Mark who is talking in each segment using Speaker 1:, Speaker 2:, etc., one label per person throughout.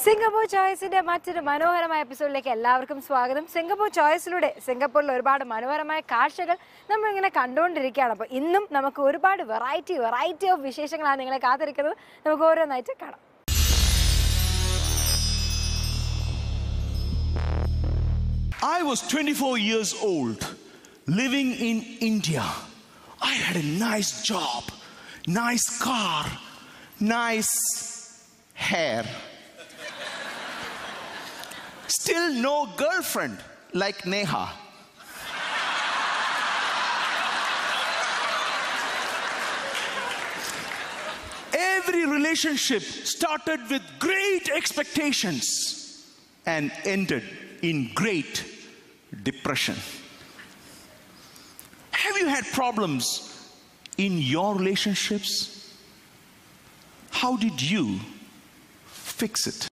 Speaker 1: Singapore ചോയ്സിന്റെ മറ്റൊരു മനോഹരമായ എപ്പിസോഡിലേക്ക് എല്ലാവർക്കും സ്വാഗതം സിംഗപ്പൂർ ചോയ്സിലൂടെ സിംഗപ്പൂരിലെ ഒരുപാട് മനോഹരമായ കാഴ്ചകൾ നമ്മൾ ഇങ്ങനെ കണ്ടുകൊണ്ടിരിക്കുകയാണ് അപ്പോൾ ഇന്നും നമുക്ക് ഒരുപാട് വെറൈറ്റി വെറൈറ്റി ഓഫ് വിശേഷങ്ങളാണ് നിങ്ങളെ കാത്തിരിക്കുന്നത് നമുക്ക് ഓരോന്നായിട്ട് കാണാം
Speaker 2: I was 24 years old, living in India. I had a nice job, nice car, nice hair. Still no girlfriend like Neha. Every relationship started with great expectations and ended in great depression. Have you had problems in your relationships? How did you fix it?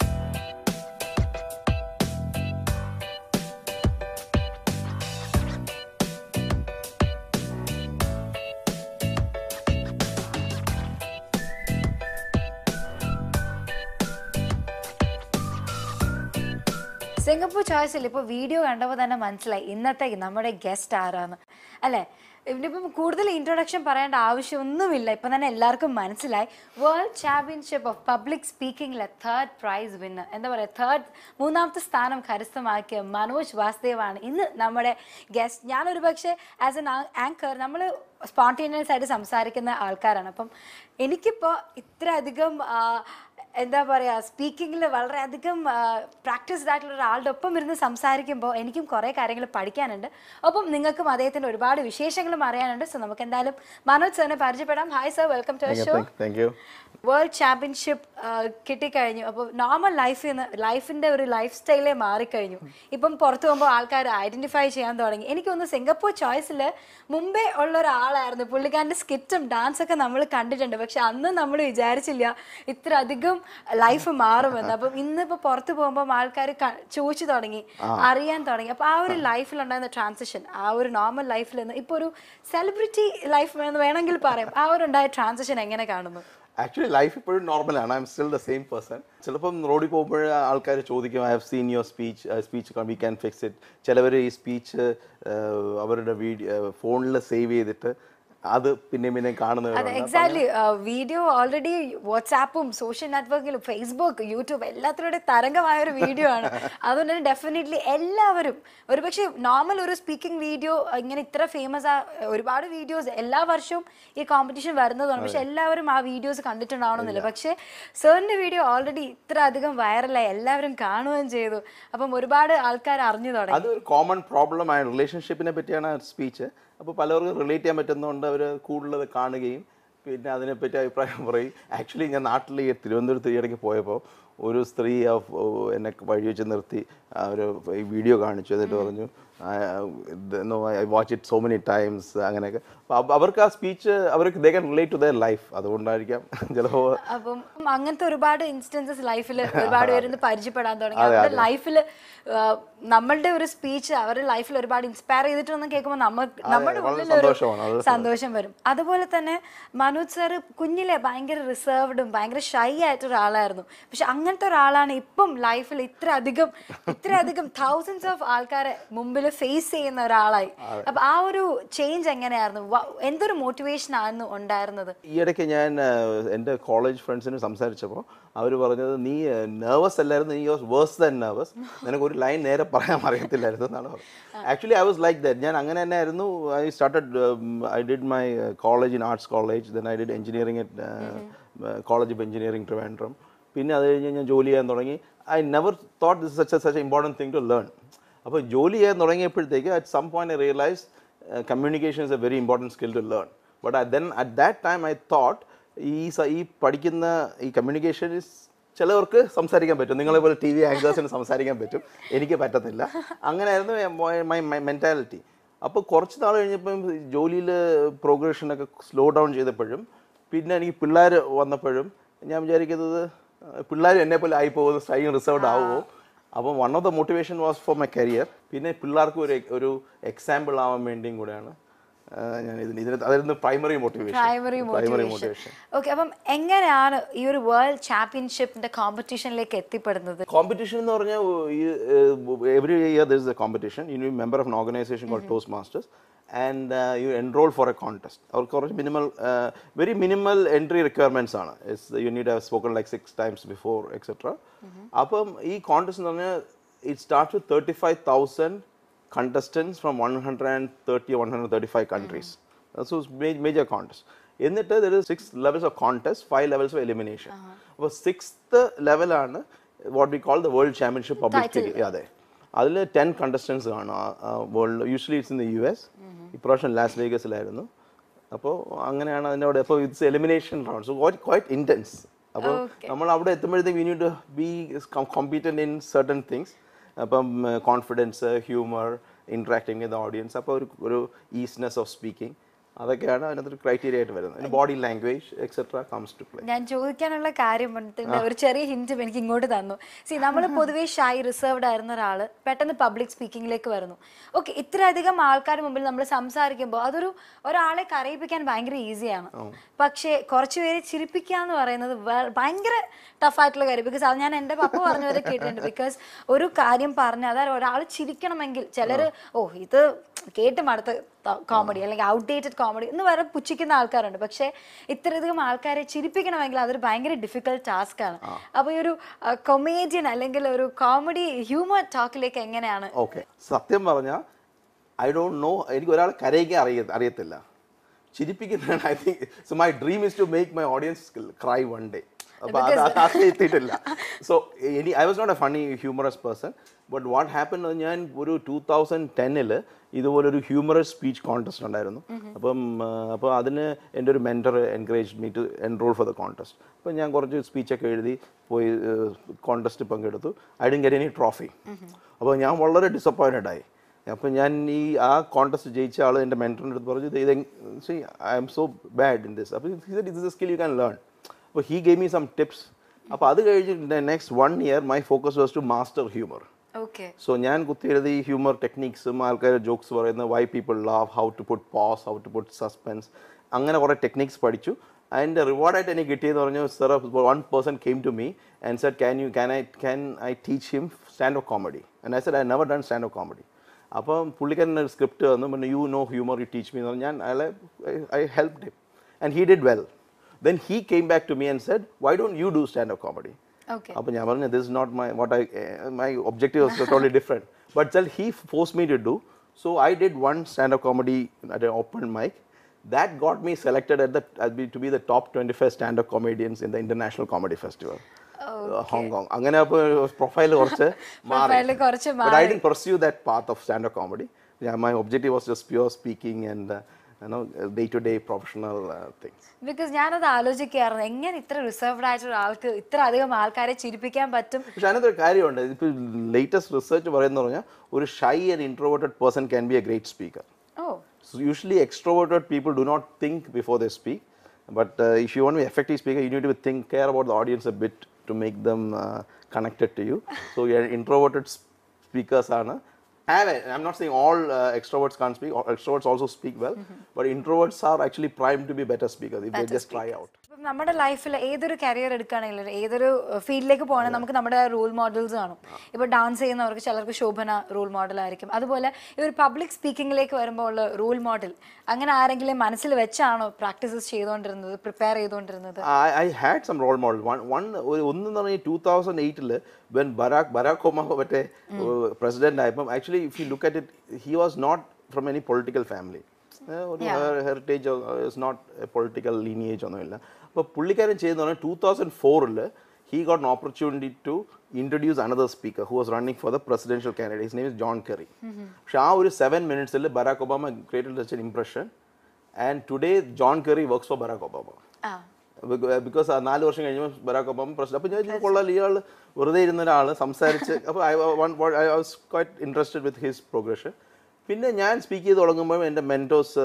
Speaker 1: Singapore ചോയ്സിൽ ഇപ്പോൾ video കണ്ടപ്പോൾ തന്നെ മനസ്സിലായി ഇന്നത്തെ നമ്മുടെ guest ആരാന്ന് അല്ലേ ഇനിയിപ്പം കൂടുതൽ ഇൻട്രൊഡക്ഷൻ പറയേണ്ട ആവശ്യമൊന്നുമില്ല ഇപ്പം തന്നെ എല്ലാവർക്കും മനസ്സിലായി വേൾഡ് ചാമ്പ്യൻഷിപ്പ് ഓഫ് പബ്ലിക് സ്പീക്കിംഗിലെ തേർഡ് പ്രൈസ് വിന്നർ എന്താ പറയുക തേർഡ് മൂന്നാമത്തെ സ്ഥാനം കരസ്ഥമാക്കിയ മനോജ് വാസുദേവാണ് ഇന്ന് നമ്മുടെ ഗസ്റ്റ് ഞാനൊരു പക്ഷേ ആസ് എൻ ആങ്കർ നമ്മൾ സ്പോണ്ടേനിയസ് ആയിട്ട് സംസാരിക്കുന്ന ആൾക്കാരാണ് അപ്പം എനിക്കിപ്പോൾ ഇത്ര അധികം ആ, എന്താ പറയുക സ്പീക്കിങ്ങിൽ വളരെയധികം പ്രാക്ടീസ്ഡ് ആയിട്ടുള്ള ഒരാളുടെ ഒപ്പം ഇരുന്ന് സംസാരിക്കുമ്പോൾ എനിക്കും കുറേ കാര്യങ്ങൾ പഠിക്കാനുണ്ട് ഒപ്പം നിങ്ങൾക്കും അദ്ദേഹത്തിൻ്റെ ഒരുപാട് വിശേഷങ്ങളും അറിയാനുണ്ട് സോ നമുക്ക് എന്തായാലും മനോജ് സാറിനെ പരിചയപ്പെടാം hi sir welcome to show
Speaker 3: thank you
Speaker 1: world championship കിട്ടിക്കഴിഞ്ഞു അപ്പോൾ നോർമൽ ലൈഫിൽ നിന്ന് ലൈഫിൻ്റെ ഒരു ലൈഫ് സ്റ്റൈലേ മാറിക്കഴിഞ്ഞു ഇപ്പം പുറത്ത് പോകുമ്പോൾ ആൾക്കാർ ഐഡൻറ്റിഫൈ ചെയ്യാൻ തുടങ്ങി എനിക്കൊന്ന് സിംഗപ്പൂർ ചോയ്സിൽ മുമ്പേ ഉള്ള ഒരാളായിരുന്നു പുള്ളിക്കാരൻ്റെ സ്കിറ്റും ഡാൻസ് ഒക്കെ നമ്മൾ കണ്ടിട്ടുണ്ട് പക്ഷെ അന്ന് നമ്മൾ വിചാരിച്ചില്ല ഇത്ര അധികം ലൈഫ് മാറുമെന്ന് അപ്പം ഇന്നിപ്പോൾ പുറത്ത് പോകുമ്പോൾ ആൾക്കാർ ചോദിച്ചു തുടങ്ങി അറിയാൻ തുടങ്ങി അപ്പോൾ ആ ഒരു ലൈഫിലുണ്ടായിരുന്ന ട്രാൻസിഷൻ ആ ഒരു നോർമൽ ലൈഫിൽ നിന്ന് ഇപ്പോൾ ഒരു സെലിബ്രിറ്റി ലൈഫ് എന്ന് വേണമെങ്കിൽ പറയാം ആ ഒരു ഉണ്ടായ ട്രാൻസിഷൻ എങ്ങനെ കാണുന്നു
Speaker 3: ആക്ച്വലി ലൈഫ് ഇപ്പോഴും നോർമലാണ് I am still the same person ചിലപ്പം റോഡിൽ പോകുമ്പോൾ ആൾക്കാർ ചോദിക്കും I have seen your speech speech we can fix it ചിലവർ ഈ സ്പീച്ച് അവരുടെ വീഡിയോ ഫോണിൽ സേവ് ചെയ്തിട്ട് അത് പിന്നെ പിന്നെ
Speaker 1: അതെ
Speaker 3: കാണുന്നവരുണ്ട്
Speaker 1: എക്സാക്ട്ലി വീഡിയോ ഓൾറെഡി വാട്സാപ്പും സോഷ്യൽ നെറ്റ്വർക്കിലും ഫേസ്ബുക്ക് യൂട്യൂബ് എല്ലാത്തിലൂടെ തരംഗമായ ഒരു വീഡിയോ ആണ് അതുകൊണ്ട് തന്നെ ഡെഫിനറ്റ്ലി എല്ലാവരും ഒരുപക്ഷെ നോർമൽ ഒരു സ്പീക്കിംഗ് വീഡിയോ ഇങ്ങനെ ഇത്ര ഫേമസ് ആ ഒരുപാട് വീഡിയോസ് എല്ലാ വർഷവും ഈ കോമ്പറ്റീഷൻ വരുന്നതാണ് പക്ഷെ എല്ലാവരും ആ വീഡിയോസ് കണ്ടിട്ടുണ്ടാവണമെന്നില്ല പക്ഷേ സാറിന്റെ വീഡിയോ ഓൾറെഡി ഇത്ര അധികം വൈറലായി എല്ലാവരും കാണുകയും ചെയ്തു അപ്പം ഒരുപാട് ആൾക്കാർ അറിഞ്ഞു തുടങ്ങി
Speaker 3: അത് ഒരു കോമൺ പ്രോബ്ലം ആയ റിലേഷൻഷിപ്പിനെ പറ്റിയാണ് സ്പീച്ച് അപ്പോൾ പലർക്കും റിലേറ്റ് ചെയ്യാൻ പറ്റുന്നതുകൊണ്ട് അവർ കൂടുതൽ അത് കാണുകയും പിന്നെ അതിനെപ്പറ്റി അഭിപ്രായം പറയും ആക്ച്വലി ഞാൻ നാട്ടിൽ ഈ തിരുവനന്തപുരത്ത് ഈ ഇടയ്ക്ക് പോയപ്പോൾ ഒരു സ്ത്രീ ആ ഫ്- എന്നെ വഴി വെച്ച് നിർത്തി ആ ഒരു ഈ വീഡിയോ കാണിച്ചു എന്നിട്ട് പറഞ്ഞു I watch it so many times അങ്ങനെയൊക്കെ അപ്പോൾ അവ- അവർക്ക് ആ സ്പീച്ച് അവർക്ക് they can relate to their life അതുകൊണ്ടായിരിക്കാം ചിലപ്പോൾ
Speaker 1: അപ്പം അങ്ങനത്തെ ഒരുപാട് ഇൻസ്റ്റൻസസ് ലൈഫിൽ ഒരുപാട് പേര് പരിചയപ്പെടാൻ തുടങ്ങി അവരുടെ ലൈഫിൽ നമ്മളുടെ ഒരു സ്പീച്ച് അവരുടെ ലൈഫിൽ ഒരുപാട് ഇൻസ്പയർ ചെയ്തിട്ടൊന്നും കേൾക്കുമ്പോൾ നമുക്ക് നമ്മുടെ
Speaker 3: വളരെ
Speaker 1: ഉള്ളിൽ ഒരു
Speaker 3: സന്തോഷമാണ്, അത്
Speaker 1: സന്തോഷം വരും അതുപോലെ തന്നെ മനോജ് സാറ് കുഞ്ഞിലെ ഭയങ്കര റിസർവ്ഡും ഭയങ്കര ഷൈ ആയിട്ട് ഒരാളായിരുന്നു പക്ഷെ അങ്ങനത്തെ ഒരാളാണ് ഇപ്പം ലൈഫിൽ ഇത്ര അധികം ഇത്ര അധികം തൗസൻഡ്സ് ഓഫ് ആൾക്കാരെ മുമ്പിൽ ഫേസ് ചെയ്യുന്ന ഒരാളായി അപ്പൊ ആ ഒരു ചേഞ്ച് എങ്ങനെയായിരുന്നു വ- എന്തൊരു മോട്ടിവേഷൻ ആയിരുന്നു ഉണ്ടായിരുന്നത്
Speaker 3: ഈ ഇടയ്ക്ക് ഞാൻ ആഹ്, എൻ്റെ കോളേജ് ഫ്രണ്ട്സിന് സംസാരിച്ചപ്പോൾ അവർ പറഞ്ഞത് നീ നെർവസ് അല്ലായിരുന്നു നീ വാസ് വേഴ്സ് ദാൻ നെർവസ് നിനക്ക് ഒരു ലൈൻ നേരെ പറയാൻ അറിയത്തില്ലായിരുന്നു എന്നാണ് പറഞ്ഞത് actually I was like that ഞാൻ അങ്ങനെ തന്നെ ആയിരുന്നു I started I did my college in arts college then I did engineering at college of engineering Trivandrum പിന്നെ അത് കഴിഞ്ഞ് ഞാൻ ജോലി ചെയ്യാൻ തുടങ്ങി I never thought this such such important thing to learn അപ്പോൾ ജോലി ചെയ്യാൻ തുടങ്ങിയപ്പോഴത്തേക്ക് at some point I realise communication is a very important skill to learn but then at that time I thought ഈ സ- ഈ പഠിക്കുന്ന ഈ കമ്മ്യൂണിക്കേഷൻ ഇസ് ചിലവർക്ക് സംസാരിക്കാൻ പറ്റും നിങ്ങളെ പോലെ ടി വി ആങ്കേഴ്സിന് സംസാരിക്കാൻ പറ്റും എനിക്ക് പറ്റത്തില്ല അങ്ങനെയായിരുന്നു മൈ മൈ മെൻറ്റാലിറ്റി അപ്പോൾ കുറച്ച് നാൾ കഴിഞ്ഞപ്പം ജോലിയിൽ പ്രോഗ്രഷനൊക്കെ സ്ലോ ഡൗൺ ചെയ്തപ്പോഴും പിന്നെ എനിക്ക് പിള്ളേർ വന്നപ്പോഴും ഞാൻ വിചാരിക്കുന്നത് പിള്ളേർ എന്നെ പോലെ ആയി പോകുന്നു സ്റ്റൈൽ റിസർവ്ഡ് ആവുമോ അപ്പം one of the motivation was for my career പിന്നെ പിള്ളേർക്ക് ഒരു ഒരു എക്സാമ്പിൾ ആവാൻ വേണ്ടിയും കൂടെയാണ് ഞാൻ ഇതിന് ഇതിന് അതായിരുന്നു primary motivation
Speaker 1: primary motivation okay അപ്പം എങ്ങനെയാണ് ഈ ഒരു വേൾഡ് ചാമ്പ്യൻഷിപ്പിന്റെ കോമ്പറ്റീഷനിലേക്ക് എത്തിപ്പെടുന്നത്
Speaker 3: കോമ്പറ്റീഷൻ എന്ന് പറഞ്ഞാൽ every year this a competition you member of an organisation call Toastmasters and you enrol for a contest അവർക്ക് കുറച്ച് minimal very minimal entry requirements ആണ് you need have spoken like six times before etcetera അപ്പം ഈ contest എന്ന് പറഞ്ഞാൽ it start with thirty five thousand contestants from 130 or 135 countries. Uh, So it's ma- major contest. എന്നിട്ട് there is six levels of contest, five levels of elimination. അപ്പോൾ sixth ലെവലാണ് what we call the world championship public അതെ അതിൽ ten contestants കാണും world usually it's in the U S ഇപ്രാവശ്യം Las വേഗസിലായിരുന്നു അപ്പോൾ അങ്ങനെയാണ് അതിൻ്റെ അവിടെ അപ്പോൾ it's elimination round so quite intense അപ്പോൾ നമ്മൾ അവിടെ എത്തുമ്പോഴത്തേക്ക് you need to be competent in certain things അപ്പം confidence humour interacting with audience അപ്പോൾ ഒരു ഒരു ഈസ്നെസ് ഓഫ് സ്പീക്കിംഗ് അതൊക്കെയാണ് അതിനകത്തൊരു ക്രൈറ്റീരിയ ആയിട്ട് വരുന്നത് body language etcetera comes to play
Speaker 1: ഞാൻ ചോദിക്കാനുള്ള കാര്യം വന്നിട്ട് ഒരു ചെറിയ ഹിന്റ് എനിക്ക് ഇങ്ങോട്ട് തന്നു സി നമ്മൾ പൊതുവേ ഷായി റിസർവ്ഡ് ആയിരുന്ന ഒരാൾ പെട്ടെന്ന് പബ്ലിക് സ്പീക്കിങ്ങിലേക്ക് വരുന്നു ഓക്കെ ഇത്രയധികം ആൾക്കാർ മുമ്പിൽ നമ്മൾ സംസാരിക്കുമ്പോൾ അതൊരു ഒരാളെ കരയിപ്പിക്കാൻ ഭയങ്കര ഈസിയാണ് പക്ഷേ കുറച്ച് പേരെ ചിരിപ്പിക്കുക എന്ന് പറയുന്നത് വേ- ഭയങ്കര ടഫായിട്ടുള്ള കാര്യം ബിക്കോസ് അത് ഞാൻ എൻ്റെ പപ്പ പറഞ്ഞവരെ കേട്ടിട്ടുണ്ട് ബിക്കോസ് ഒരു കാര്യം പറഞ്ഞാൽ അതായത് ഒരാൾ ചിരിക്കണമെങ്കിൽ ചിലർ ഓ ഇത് കേട്ട് മടുത്ത കോമഡി അല്ലെങ്കിൽ ഔട്ട്ഡേറ്റഡ് കോമഡി എന്ന് വരെ പുച്ഛിക്കുന്ന ആൾക്കാരുണ്ട് പക്ഷേ ഇത്രയധികം ആൾക്കാരെ ചിരിപ്പിക്കണമെങ്കിൽ അതൊരു ഭയങ്കര ഡിഫിക്കൽട്ട് ടാസ്ക് ആണ് അപ്പോൾ ഈ ഒരു കൊമേഡിയൻ അല്ലെങ്കിൽ ഒരു കോമഡി ഹ്യൂമർ ടോക്കിലേക്ക് എങ്ങനെയാണ്
Speaker 3: ഓക്കെ സത്യം പറഞ്ഞാൽ ഐ ഡോണ്ട് നോ എനിക്ക് ഒരാൾ കരയിക്കാൻ അറിയ അറിയത്തില്ല ചിരിപ്പിക്കുന്നതാണ് I think so my dream is to make my audience cry one day അപ്പോൾ അത് അത് അത് എത്തിയിട്ടില്ല so any I was not a funny humorous person but what happen ഞാൻ ഒരു ടൂ തൗസൻഡ് ടെന്നിൽ ഇതുപോലെ ഒരു ഹ്യൂമറസ് സ്പീച്ച് കോൺടെസ്റ്റ് ഉണ്ടായിരുന്നു അപ്പം ആ, അപ്പോൾ അതിന് എൻ്റെ ഒരു mentor encourage me to enrol for the contest അപ്പോൾ ഞാൻ കുറച്ച് സ്പീച്ചൊക്കെ എഴുതി പോയി കോൺടെസ്റ്റ് പങ്കെടുത്തു I didn't get any trophy അപ്പോൾ ഞാൻ വളരെ ഡിസപ്പോയിൻറ്റഡ് ആയി അപ്പോൾ ഞാൻ ഈ ആ കോൺടെസ്റ്റ് ജയിച്ച ആൾ എൻ്റെ മെൻറ്ററിൻ്റെ അടുത്ത് പറഞ്ഞു ഇത് see I am so bad in this അപ്പോൾ ഇത് is skill you can learn അപ്പോൾ he gave me some tips അപ്പോൾ അത് കഴിഞ്ഞ് next one year my focus was to master humour
Speaker 1: okay
Speaker 3: so ഞാൻ കുത്തിയെഴുതി ഈ ഹ്യൂമർ ടെക്നിക്സും ആൾക്കാർ ജോക്സ് പറയുന്ന why people love how to put pause how to put suspense അങ്ങനെ കുറേ ടെക്നിക്സ് പഠിച്ചു അതിൻ്റെ റിവാർഡായിട്ട് എനിക്ക് കിട്ടിയെന്ന് പറഞ്ഞു sir one person came to me and said can you can I can I teach him stand of comedy and I said I never done stand of comedy അപ്പം പുള്ളിക്കാരൻ ഒരു സ്ക്രിപ്റ്റ് തന്നു പിന്നെ you know humour you teach me എന്ന് പറഞ്ഞു ഞാൻ അയാളെ I help him and he did well then he came back to me and said why don't you do stand of comedy
Speaker 1: okay
Speaker 3: അപ്പോൾ ഞാൻ പറഞ്ഞു this not my what I my objective was totally different but sell he force me to do so I did one stand up comedy at open mic that got me selected at the to be the top twenty five stand up comedians in the international comedy festival Hong Kong അങ്ങനെ അപ്പോൾ profile കുറച്ച് മാറി
Speaker 1: Profile കുറച്ച്
Speaker 3: but I didn't pursue that path of stand up comedy my objective was just pure speaking and day to day professional things
Speaker 1: because ഞാനത് ആലോചിക്കായിരുന്നു എങ്ങനെ ഇത്ര reserved ആയിട്ടുള്ള ആൾക്ക് ഇത്ര അധികം ആൾക്കാരെ ചിരിപ്പിക്കാൻ പറ്റും
Speaker 3: പക്ഷെ അതിനകത്ത് ഒരു കാര്യമുണ്ട് ഇപ്പോൾ ലേറ്റസ്റ്റ് റിസർച്ച് പറയുന്ന പറഞ്ഞാൽ ഒരു shy and introverted person can be a great speaker
Speaker 1: oh
Speaker 3: So usually extroverted people do not think before they speak. But uh, if you want to be effective speaker, you need to think, care about the audience a bit to make them uh, connected to you. So your introverted s- speakers are. na- Have a, I'm not saying all uh, extroverts can't speak. or Extroverts also speak well, but introverts are actually primed to be better speakers if they just try out.
Speaker 1: ഇപ്പം നമ്മുടെ ലൈഫിൽ ഏതൊരു career എടുക്കുകയാണെങ്കിലും ഏതൊരു ഫീൽഡിലേക്ക് പോകണമെങ്കിൽ നമുക്ക് നമ്മുടെ role models കാണും ഇപ്പോൾ ഡാൻസ് ചെയ്യുന്നവർക്ക് ചിലർക്ക് ശോഭന റോൾ മോഡൽ ആയിരിക്കും അതുപോലെ ഈ ഒരു പബ്ലിക് സ്പീക്കിങ്ങിലേക്ക് വരുമ്പോൾ ഉള്ള റോൾ മോഡൽ അങ്ങനെ ആരെങ്കിലും മനസ്സിൽ വെച്ചാണോ പ്രാക്ടീസസ് ചെയ്തുകൊണ്ടിരുന്നത് പ്രിപ്പയർ ചെയ്തുകൊണ്ടിരുന്നത്
Speaker 3: I, I had some role models. One, one ഒരു ഒന്നെന്ന് പറഞ്ഞാൽ ടൂ തൗസൻഡ് എയ്റ്റിൽ വെൻ ബരാക് ബരാക് ഒബാമ മറ്റേ പ്രസിഡന്റ് ആയപ്പം actually if you look at it he was not from any political family ഒരു heritage is not political lineage ഒന്നുമില്ല അപ്പോൾ പുള്ളിക്കാരൻ ചെയ്തെന്ന് പറഞ്ഞാൽ ടൂ തൗസൻഡ് ഫോറിൽ he got an opportunity to introduce another speaker who was running for the presidential candidate. His name is John Kerry. പക്ഷെ ആ ഒരു സെവൻ മിനിറ്റ്സിൽ Barack Obama created such an impression and today John Kerry works for Barack Obama
Speaker 1: ആ
Speaker 3: because നാല് വർഷം കഴിഞ്ഞപ്പോൾ Barack Obama പ്രശ്നം അപ്പോൾ ഞാൻ ഇത് കൊള്ളാം ഇയാൾ വെറുതെ ഇരുന്ന ഒരാൾ സംസാരിച്ച് അപ്പോൾ I I was quite interested with his progression പിന്നെ ഞാൻ സ്പീക്ക് ചെയ്ത് തുടങ്ങുമ്പോൾ എൻ്റെ മെൻറ്റോസ്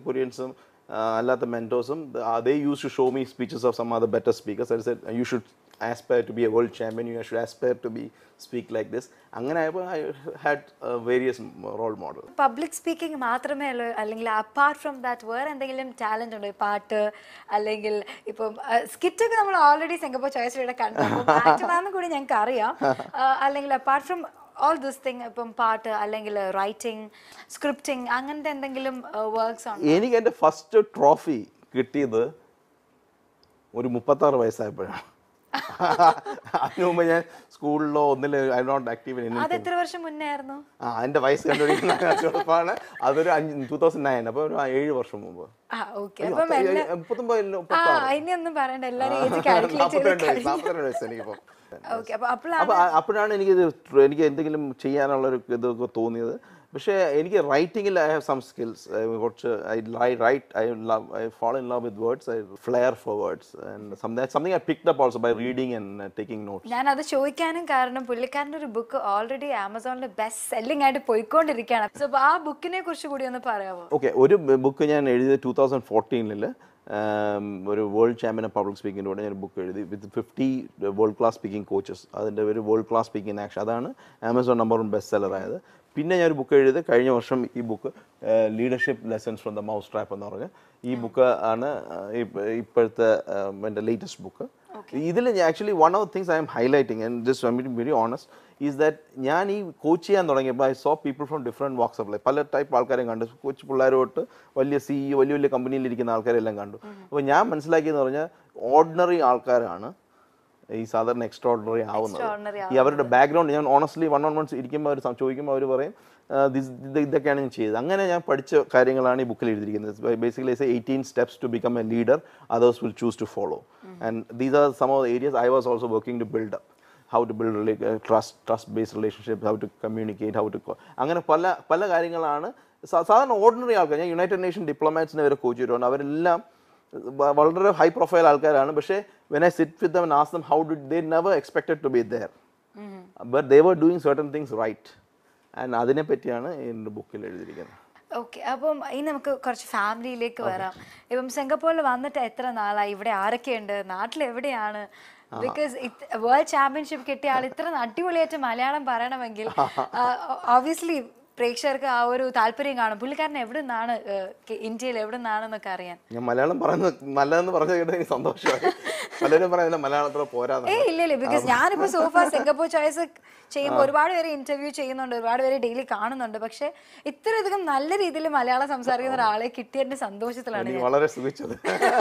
Speaker 3: സിംഗപ്പൂരിയൻസും അല്ലാത്ത മെൻറ്റോസും they use to show me speeches of some other better speakers you should aspire to be a world champion you should aspire to be speak like this അങ്ങനെ ആയപ്പോൾ I had various role model
Speaker 1: public speaking മാത്രമേ ഉള്ളൂ അല്ലെങ്കിൽ apart from that വേറെ എന്തെങ്കിലും talent ഉണ്ടോ ഈ പാട്ട് അല്ലെങ്കിൽ ഇപ്പം സ്കിറ്റൊക്കെ നമ്മൾ ഓൾറെഡി സിംഗപ്പൂർ ചോയ്സിലൂടെ കണ്ടു ആക്ടറാണെന്ന് കൂടി ഞങ്ങൾക്ക് അറിയാം ആ, അല്ലെങ്കിൽ apart from all this thing ഇപ്പം പാട്ട് അല്ലെങ്കിൽ റൈറ്റിംഗ് സ്ക്രിപ്റ്റിംഗ് അങ്ങനത്തെ എന്തെങ്കിലും വർക്ക്സ് ഉണ്ടോ
Speaker 3: എനിക്ക് എൻ്റെ ഫസ്റ്റ് ട്രോഫി കിട്ടിയത് ഒരു മുപ്പത്താറ് വയസ്സായപ്പോഴാണ് അതിനു മുമ്പ് ഞാൻ സ്കൂളിലോ ഒന്നിൽ ഐ നോട്ട് ആക്റ്റീവ് ഇൻ
Speaker 1: അത് എത്ര വർഷം മുന്നേ ആയിരുന്നു
Speaker 3: ആ എൻ്റെ വയസ്സ് കണ്ടുപിടിക്കുന്ന ചെറുപ്പമാണ് അതൊരു അഞ്ച് ടൂ തൗസൻഡ് നയൻ അപ്പോൾ ഒരു ഏഴ് വർഷം മുമ്പ്
Speaker 1: ആ ഓക്കെ അപ്പം എല്ലാ
Speaker 3: മുപ്പത്തൊമ്പതിലോ
Speaker 1: ആ ഇനിയൊന്നും പറയണ്ട എല്ലാവരും ഏജ് കാൽക്കുലേറ്റ്
Speaker 3: നാൽപ്പത്തിരണ്ട്
Speaker 1: ചെയ്ത്
Speaker 3: വയസ്സ് നാൽപ്പത്തിരണ്ട് വയസ്സ് എനിക്കിപ്പോൾ
Speaker 1: ഓക്കെ അപ്പൊ അപ്പോഴാണ്
Speaker 3: അപ്പോൾ അപ്പോഴാണ് എനിക്കിത് tr- എനിക്ക് എന്തെങ്കിലും ചെയ്യാനുള്ള ഒരു ഇതൊക്കെ തോന്നിയത് പക്ഷേ എനിക്ക് റൈറ്റിങ്ങിൽ ഐ ഹാവ് സം സ്കിൽസ് കുറച്ച് I write I love I follow in love with words I flair for words and something I picked up also by reading and taking notes
Speaker 1: ഞാൻ അത് ചോദിക്കാനും കാരണം പുള്ളിക്കാരൻ്റെ ഒരു ബുക്ക് ഓൾറെഡി ആമസോണിൽ best selling ആയിട്ട് പോയിക്കൊണ്ടിരിക്കുകയാണ് സോ ആ ബുക്കിനെ കുറിച്ച് കൂടി ഒന്ന് പറയാമോ
Speaker 3: ഓക്കെ ഒരു ബുക്ക് ഞാൻ എഴുതിയത് ടൂ തൗസൻഡ് ഫോർട്ടീനിൽ ഒരു വേൾഡ് ചാമ്പ്യൻ ഓഫ് പബ്ലിക് സ്പീക്കിൻ്റെ കൂടെ ഞാൻ ബുക്ക് എഴുതി with fifty world class speaking coaches അതിൻ്റെ ഒരു വേൾഡ് ക്ലാസ് സ്പീക്കിംഗ് ആക്ഷൻ അതാണ് Amazon number one best seller ആയത് പിന്നെ ഞാൻ ഒരു ബുക്ക് എഴുതി കഴിഞ്ഞ വർഷം ഈ book leadership lessons from the mouse trap എന്ന് പറഞ്ഞ് ഈ ബുക്ക് ആണ് ഏഹ്, ഇപ്പ- ഇപ്പോഴത്തെ ഏഹ്, എൻ്റെ ലേറ്റസ്റ്റ് ബുക്ക് ഇതിൽ actually one of things I am highlighting and just I mean very honest is that ഞാൻ ഈ കോച്ച് ചെയ്യാൻ തുടങ്ങിയപ്പോൾ I saw people from different walks of life പല ടൈപ്പ് ആൾക്കാരെയും കണ്ടു കൊച്ചു പിള്ളേർ തൊട്ട് വലിയ സി വലിയ വലിയ കമ്പനിയിൽ ഇരിക്കുന്ന ആൾക്കാരെല്ലാം കണ്ടു അപ്പോൾ ഞാൻ മനസ്സിലാക്കിയെന്ന് പറഞ്ഞാൽ ഓർഡിനറി ആൾക്കാരാണ് ഈ സാധാരണ എക്സ്ട്രാ ഓർഡിനറി ആവുന്നത്
Speaker 1: Extraordinary
Speaker 3: ഈ അവരുടെ ബാക്ക്ഗ്രൗണ്ട് ഞാൻ ഓണസ്റ്റ്ലി വൺ ഓൺ വൺസ് ഇരിക്കുമ്പോൾ അവർ ചോദിക്കുമ്പോൾ അവർ പറയും "ആ, this- ഇത് ഇതൊക്കെയാണ് ഞാൻ ചെയ്തത് അങ്ങനെ ഞാൻ പഠിച്ച കാര്യങ്ങളാണ് ഈ ബുക്കിൽ എഴുതിയിരിക്കുന്നത് basically eighteen steps to become a leader others will choose to follow and these are some of areas I was also working to build up how to build trust trust based relationship how to communicate how to അങ്ങനെ പല പല കാര്യങ്ങളാണ് സാ- സാധാരണ ordinary ആൾക്കാർ ഞാൻ United nation ഡിപ്ലോമാറ്റ്സിനെ വരെ coach ചെയ്തിട്ടുണ്ട് അവരെല്ലാം വ- വളരെ ഹൈ പ്രൊഫൈൽ ആൾക്കാരാണ് പക്ഷേ when I sit with them ask them how do they never expected to be there but they were doing certain things right and അതിനെ പറ്റിയാണ് എൻ്റെ ബുക്കിൽ എഴുതിയിരിക്കുന്നത്
Speaker 1: ഓക്കെ അപ്പം ഇനി നമുക്ക് കുറച്ച് ഫാമിലിയിലേക്ക് വരാം ഇപ്പം സിംഗപ്പൂരിൽ വന്നിട്ട് എത്ര നാളായി ഇവിടെ ആരൊക്കെയുണ്ട് നാട്ടിൽ എവിടെയാണ് ബിക്കോസ് വേൾഡ് ചാമ്പ്യൻഷിപ്പ് കിട്ടിയ ആൾ ഇത്ര അടിപൊളിയായിട്ട് മലയാളം പറയണമെങ്കിൽ ഓബിയസ്ലി പ്രേക്ഷകർക്ക് ആ ഒരു താല്പര്യം കാണും പുള്ളിക്കാരൻ എവിടെ നിന്നാണ് ഇന്ത്യയിൽ എവിടെ നിന്നാണെന്നൊക്കെ അറിയാൻ
Speaker 3: ഞാൻ മലയാളം പറയുന്നത് നല്ലതെന്ന് പറഞ്ഞു കേട്ടോ എനിക്ക് സന്തോഷമായി പലരും പറയുന്നത് മലയാളത്തിൽ പോരാന്ന്
Speaker 1: ഏ ഇല്ല ഇല്ല ബിക്കോസ് ഞാനിപ്പോ സോഫ സിംഗപ്പൂർ ചോയ്സ് ചെയ്യുമ്പോൾ ഒരുപാട് പേര് ഇന്റർവ്യൂ ചെയ്യുന്നുണ്ട് ഒരുപാട് പേര് ഡെയിലി കാണുന്നുണ്ട് പക്ഷെ ഇത്രയധികം നല്ല രീതിയിൽ മലയാളം സംസാരിക്കുന്ന ഒരാളെ കിട്ടിയതിന്റെ സന്തോഷത്തിലാണ്
Speaker 3: എനിക്ക്
Speaker 1: ഞാൻ
Speaker 3: വളരെ സുഖിച്ചത്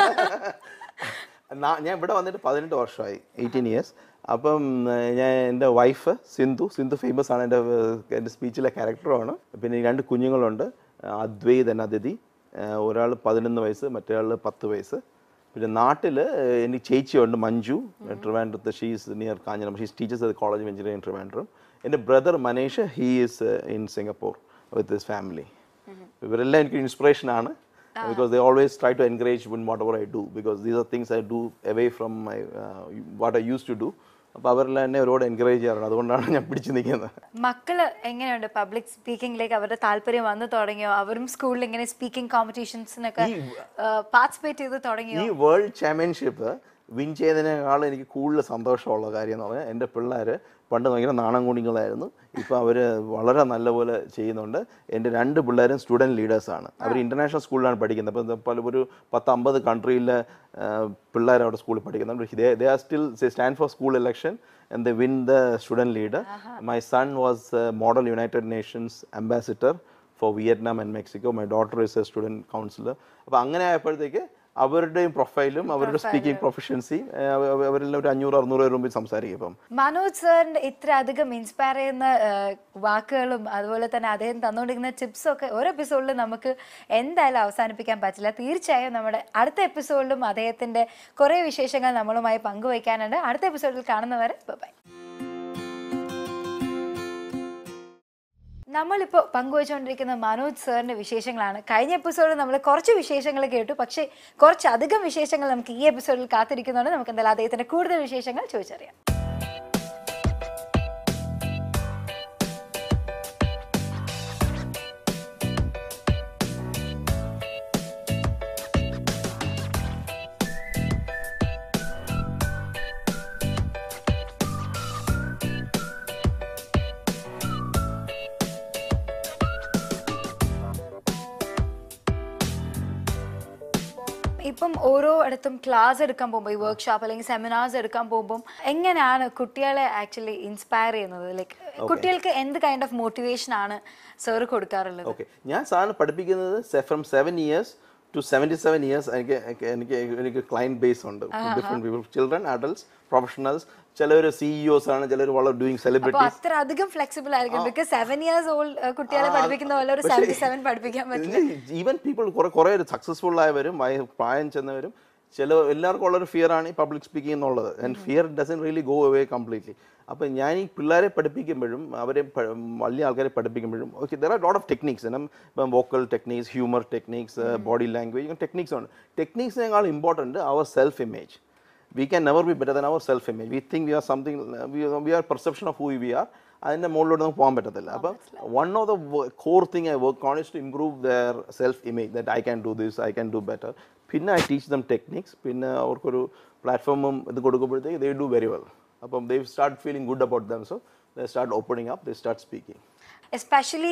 Speaker 3: നാ- ഞാൻ ഇവിടെ വന്നിട്ട് പതിനെട്ട് വർഷമായി എയ്റ്റീൻ ഇയേഴ്സ് അപ്പം ഏഹ്, ഞാൻ എൻ്റെ വൈഫ് സിന്ധു സിന്ധു ഫേമസ് ആണ് എൻ്റെ എൻ്റെ സ്പീച്ചിലെ ക്യാരക്ടറുമാണ് പിന്നെ ഈ രണ്ട് കുഞ്ഞുങ്ങളുണ്ട് അദ്വൈത് and അതിഥി ഒരാൾ പതിനൊന്ന് വയസ്സ് മറ്റേ ആൾ പത്ത് വയസ്സ് പിന്നെ നാട്ടിൽ എനിക്ക് ചേച്ചിയുണ്ട് മഞ്ജു ട്രിവാൻഡ്രത്ത് she's near Kanjiram she's teachers at college of engineering Trivandrum എൻ്റെ brother Manesh he is in Singapore with his family ഇവരെല്ലാം എനിക്ക് ഇൻസ്പിറേഷൻ ആണ് because they always try to encourage in whatever I do because these are things I do away from my uh, what I used to do അപ്പോൾ അവരെല്ലാം എന്നെ ഒരുപാട് encourage ചെയ്യാറുണ്ട് അതുകൊണ്ടാണ് ഞാൻ പിടിച്ചു നിൽക്കുന്നത്
Speaker 1: മക്കള് എങ്ങനെയുണ്ട് പബ്ലിക് സ്പീക്കിംഗിലേക്ക് അവരുടെ താല്പര്യം വന്നു തുടങ്ങിയോ അവരും സ്കൂളിൽ ഇങ്ങനെ സ്പീക്കിംഗ് കോമ്പറ്റീഷൻസിനൊക്കെ പാർട്ടിസിപ്പേറ്റ് ചെയ്ത് തുടങ്ങിയോ
Speaker 3: ഈ വേൾഡ് ചാമ്പ്യൻഷിപ്പ് വിൻ ചെയ്തതിനേക്കാൾ എനിക്ക് കൂടുതൽ സന്തോഷമുള്ള കാര്യം എന്ന് പറഞ്ഞാൽ എൻ്റെ പിള്ളേർ പണ്ട് ഭയങ്കര നാണം കുണികളായിരുന്നു ഇപ്പോൾ അവർ വളരെ നല്ലപോലെ ചെയ്യുന്നുണ്ട് എൻ്റെ രണ്ട് പിള്ളേരും സ്റ്റുഡൻറ് ലീഡേഴ്സാണ് അവർ ഇൻ്റർനാഷണൽ സ്കൂളിലാണ് പഠിക്കുന്നത് അപ്പോൾ പല ഒരു പത്ത് അമ്പത് കൺട്രിയിലെ പിള്ളേർ അവിടെ സ്കൂളിൽ പഠിക്കുന്നുണ്ട് they are still stand for school election and they win the student leader. My son was uh, Model United Nations ambassador for Vietnam and Mexico. My daughter is a student counselor. അപ്പോൾ അങ്ങനെ ആയപ്പോഴത്തേക്ക് അവരുടെയും പ്രൊഫൈലും അവരുടെ speaking പ്രൊഫഷൻസിയും അവരെല്ലാം ഒരു അഞ്ഞൂറ് അറുന്നൂറ് പേര് മുമ്പിൽ സംസാരിക്കും ഇപ്പം
Speaker 1: മനോജ് സാറിന്റെ ഇത്ര അധികം ഇൻസ്പയർ ചെയ്യുന്ന ആ, വാക്കുകളും അതുപോലെ തന്നെ അദ്ദേഹം തന്നുകൊണ്ടിരിക്കുന്ന ടിപ്സും ഒക്കെ ഒരു എപ്പിസോഡിൽ നമുക്ക് എന്തായാലും അവസാനിപ്പിക്കാൻ പറ്റില്ല തീർച്ചയായും നമ്മുടെ അടുത്ത എപ്പിസോഡിലും അദ്ദേഹത്തിന്റെ കുറേ വിശേഷങ്ങൾ നമ്മളുമായി പങ്കുവയ്ക്കാനുണ്ട് അടുത്ത എപ്പിസോഡിൽ കാണുന്നവരെ ബൈ നമ്മളിപ്പോൾ പങ്കുവച്ചുകൊണ്ടിരിക്കുന്ന മനോജ് സാറിന്റെ വിശേഷങ്ങളാണ് കഴിഞ്ഞ എപ്പിസോഡിൽ നമ്മൾ കുറച്ച് വിശേഷങ്ങൾ കേട്ടു പക്ഷേ കുറച്ചധികം വിശേഷങ്ങൾ നമുക്ക് ഈ എപ്പിസോഡിൽ കാത്തിരിക്കുന്നുണ്ട് നമുക്ക് എന്തായാലും അദ്ദേഹത്തിന്റെ കൂടുതൽ വിശേഷങ്ങൾ ചോദിച്ചറിയാം ഇപ്പം ഓരോ ഇടത്തും ക്ലാസ് എടുക്കാൻ പോകുമ്പോൾ ഈ വർക്ക്ഷോപ്പ് അല്ലെങ്കിൽ സെമിനാർസ് എടുക്കാൻ പോകുമ്പോൾ എങ്ങനെയാണ് കുട്ടികളെ ആക്ച്വലി ഇൻസ്പയർ ചെയ്യുന്നത് ലൈക്ക് കുട്ടികൾക്ക് എന്ത് കൈൻഡ് ഓഫ് മോട്ടിവേഷൻ ആണ് സാർ കൊടുക്കാറുള്ളത്
Speaker 3: ഓക്കെ ഞാൻ സാറിന് പഠിപ്പിക്കുന്നത് from seven years to seventy seven years എനിക്ക് എനിക്ക് എനിക്ക് ക്ലയൻറ്റ് ബേസ് ഉണ്ട് different people children adults professionals ചിലർ സിഇഒസ് ആണ് ചിലർ വളരെ ഡൂയിങ്
Speaker 1: അപ്പൊ
Speaker 3: സെലിബ്രിറ്റീസ്
Speaker 1: അത്ര അധികം ഫ്ലെക്സിബിൾ ആയിരിക്കും ബിക്കോസ് സെവൻ ഇയേഴ്സ് ഓൾഡ് കുട്ടികളെ പഠിപ്പിക്കുന്ന പോലെ ഒരു സെവൻറ്റി സെവൻ പഠിപ്പിക്കാൻ പറ്റില്ല
Speaker 3: ഈവൻ പീപ്പിൾ കുറെ കുറെ സക്സസ്ഫുൾ ആയവരും വയ- പ്രായം ചെന്നവരും ചില എല്ലാവർക്കും ഉള്ളൊരു ഫിയർ ആണ് ഈ പബ്ലിക് സ്പീക്കിംഗ് എന്നുള്ളത് and fear doesn't really go away completely അപ്പം ഞാൻ ഈ പിള്ളേരെ പഠിപ്പിക്കുമ്പോഴും അവരെ പ- വലിയ ആൾക്കാരെ പഠിപ്പിക്കുമ്പോഴും okay there are lot of techniques ഇപ്പം vocal techniques humour techniques body language techniques ഉണ്ട് ടെക്നിക്സിനേക്കാൾ important our self image we can never be better than our self image we think we are something we are perception of who we are അതിൻ്റെ മുകളിലോട്ട് നമുക്ക് പോകാൻ പറ്റത്തില്ല അപ്പം one of the core thing I work on is to improve their self image that I can do this I can do better പിന്നെ I teach them techniques പിന്നെ അവർക്കൊരു പ്ലാറ്റ്ഫോമും ഇത് കൊടുക്കുമ്പോഴത്തേക്ക് ദേ ഡു വെരി വെൽ അപ്പം they start feeling good about them so they start opening up they start speaking
Speaker 1: especially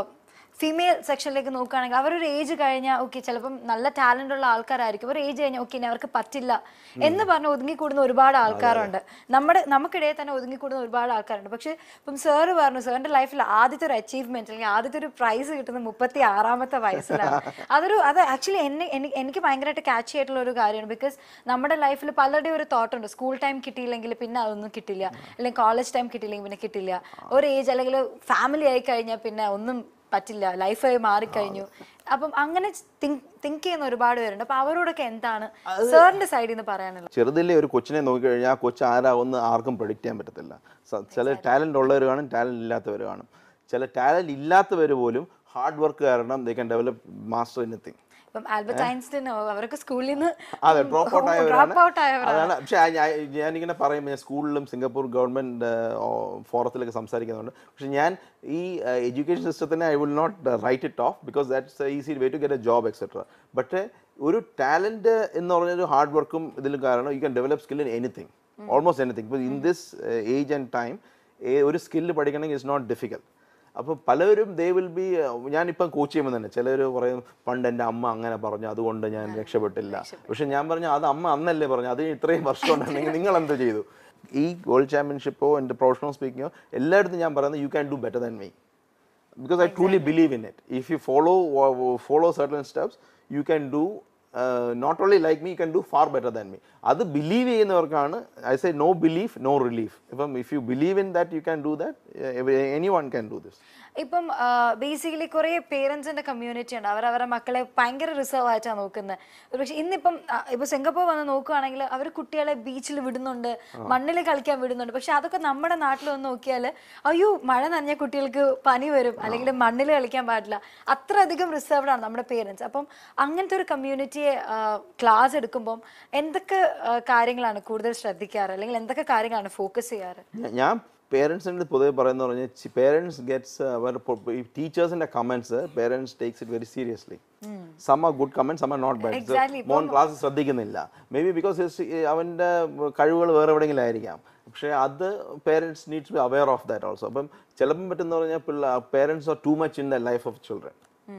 Speaker 1: female സെക്ഷനിലേക്ക് നോക്കുകയാണെങ്കിൽ അവരൊരു ഏജ് കഴിഞ്ഞാൽ ഓക്കെ ചിലപ്പം നല്ല ടാലന്റ് ഉള്ള ആൾക്കാരായിരിക്കും ഒരു ഏജ് കഴിഞ്ഞാൽ ഓക്കെ ഇനി അവർക്ക് പറ്റില്ല എന്ന് പറഞ്ഞ് ഒതുങ്ങിക്കൂടുന്ന ഒരുപാട് ആൾക്കാരുണ്ട് നമ്മുടെ നമുക്കിടയിൽ തന്നെ ഒതുങ്ങിക്കൂടുന്ന ഒരുപാട് ആൾക്കാരുണ്ട് പക്ഷെ ഇപ്പം സാറ് പറഞ്ഞു സാറിന്റെ ലൈഫിൽ ആദ്യത്തെ ഒരു അച്ചീവ്മെന്റ് അല്ലെങ്കിൽ ആദ്യത്തെ ഒരു പ്രൈസ് കിട്ടുന്നത് മുപ്പത്തി ആറാമത്തെ വയസ്സിലാണ് അതൊരു അത് ആക്ച്വലി എന്നെ എനി- എനിക്ക് ഭയങ്കരമായിട്ട് ക്യാച്ച് ആയിട്ടുള്ള ഒരു കാര്യമാണ് ബിക്കോസ് നമ്മുടെ ലൈഫിൽ പലരുടെയും ഒരു തോട്ട് ഉണ്ട് സ്കൂൾ ടൈം കിട്ടിയില്ലെങ്കിൽ പിന്നെ അതൊന്നും കിട്ടില്ല അല്ലെങ്കിൽ കോളേജ് ടൈം കിട്ടിയില്ലെങ്കിൽ പിന്നെ കിട്ടില്ല ഒരു ഏജ് അല്ലെങ്കിൽ ഫാമിലി ആയി കഴിഞ്ഞാൽ പിന്നെ ഒന്നും പറ്റില്ല ലൈഫായി മാറിക്കഴിഞ്ഞു അപ്പം അങ്ങനെ തിങ്ക് ചെയ്യുന്ന ഒരുപാട് പേരുണ്ട് അപ്പൊ അവരോടൊക്കെ എന്താണ് സാറിന്റെ സൈഡിൽ നിന്ന് പറയാനുള്ളത്
Speaker 3: ചെറുതിലെ ഒരു കൊച്ചിനെ നോക്കിക്കഴിഞ്ഞാൽ ആ കൊച്ചു ആരാവുമെന്ന് ആർക്കും പ്രഡിക്റ്റ് ചെയ്യാൻ പറ്റത്തില്ല സ- ചില ടാലൻ്റ് ഉള്ളവർ കാണും ടാലൻ്റ് ഇല്ലാത്തവർ കാണും ചില ടാലൻ്റ് ഇല്ലാത്തവർ പോലും ഹാർഡ് വർക്ക് കാരണം they can develop master anything
Speaker 1: ഇപ്പം ആൽബർട്ട് ഐൻസ്റ്റീൻ അവരൊക്കെ സ്കൂളിൽ നിന്ന്
Speaker 3: അതെ ഡ്രോപ്പ് ഔട്ട് ആയവരാണ്
Speaker 1: ഡ്രോപ്പ് ഔട്ട് ആയവരാണ്
Speaker 3: അതാണ് പക്ഷേ ആ- ഞാൻ- ഞാനിങ്ങനെ പറയുമ്പോൾ ഞാൻ സ്കൂളിലും സിംഗപ്പൂർ ഗവൺമെൻറ് ഫോറത്തിലൊക്കെ സംസാരിക്കുന്നുണ്ട് പക്ഷെ ഞാൻ ഈ എഡ്യൂക്കേഷൻ സിസ്റ്റത്തിനെ I will not write it off because that's easy way to get a job etcetera but ഒരു ടാലൻറ്റ് എന്ന് പറഞ്ഞൊരു ഹാർഡ് വർക്കും ഇതിലും കാരണം you can develop skill in anything almost anything ഇപ്പോൾ in this age and time ഒരു skill പഠിക്കണമെങ്കിൽ it's not difficult അപ്പോൾ പലവരും ദേ വിൽ ബി ഞാനിപ്പം കോച്ച് ചെയ്യുമ്പോൾ തന്നെ ചിലർ പറയും പണ്ട് എൻ്റെ അമ്മ അങ്ങനെ പറഞ്ഞു അതുകൊണ്ട് ഞാൻ രക്ഷപ്പെട്ടില്ല പക്ഷെ ഞാൻ പറഞ്ഞു അത് അമ്മ അന്നല്ലേ പറഞ്ഞു അത് ഇത്രയും വർഷം ഉണ്ടെങ്കിൽ നിങ്ങൾ എന്ത് ചെയ്തു ഈ വേൾഡ് ചാമ്പ്യൻഷിപ്പോ എൻ്റെ പ്രൊഫഷണൽ സ്പീക്കിങ്ങോ എല്ലായിടത്തും ഞാൻ പറയുന്നത് you can do better than me because I truly believe in it. If you follow uh, follow certain steps, you can do uh, not only like me, you can do far better than me. അത് believe ചെയ്യുന്നവർക്കാണ് I say no belief no relief ഇപ്പം if you believe in that you can do that anyone can do this
Speaker 1: ഇപ്പം basically കുറേ പേരൻസിന്റെ community ഉണ്ട് അവർ അവരുടെ മക്കളെ ഭയങ്കര റിസർവ് ആയിട്ടാണ് നോക്കുന്നത് പക്ഷെ ഇന്നിപ്പം ആ, ഇപ്പൊ സിംഗപ്പൂർ വന്ന് നോക്കുകയാണെങ്കിൽ അവർ കുട്ടികളെ ബീച്ചിൽ വിടുന്നുണ്ട് മണ്ണിൽ കളിക്കാൻ വിടുന്നുണ്ട് പക്ഷെ അതൊക്കെ നമ്മുടെ നാട്ടിൽ വന്ന് നോക്കിയാൽ അയ്യോ മഴ നനഞ്ഞ കുട്ടികൾക്ക് പനി വരും അല്ലെങ്കിൽ മണ്ണിൽ കളിക്കാൻ പാടില്ല അത്രയധികം റിസർവ്ഡ് ആണ് നമ്മുടെ പേരൻസ് അപ്പം അങ്ങനത്തെ ഒരു കമ്മ്യൂണിറ്റിയെ ക്ലാസ് എടുക്കുമ്പം എന്തൊക്കെ ആ, കാര്യങ്ങളാണ് കൂടുതൽ ശ്രദ്ധിക്കാറ് അല്ലെങ്കിൽ എന്തൊക്കെ കാര്യങ്ങളാണ് ഫോക്കസ് ചെയ്യാറ്
Speaker 3: ഞാ- ഞാൻ പേരൻസിൻ്റെ പൊതുവെ പറയുന്ന പറഞ്ഞാൽ പേരൻസ് ഗെറ്റ്സ് അവർ ടീച്ചേഴ്സിൻ്റെ comments parents takes it very seriously some are good comments some are not
Speaker 1: Exactly.
Speaker 3: Bad മോൻ ക്ലാസ് ശ്രദ്ധിക്കുന്നില്ല മേ ബി ബിക്കോസ് അവൻ്റെ കഴിവുകൾ വേറെ എവിടെയെങ്കിലും ആയിരിക്കാം പക്ഷേ അത് parents needs be aware of that also അപ്പം ചിലപ്പം പറ്റുന്ന പറഞ്ഞാൽ പിള്ള parents are too much in the life of children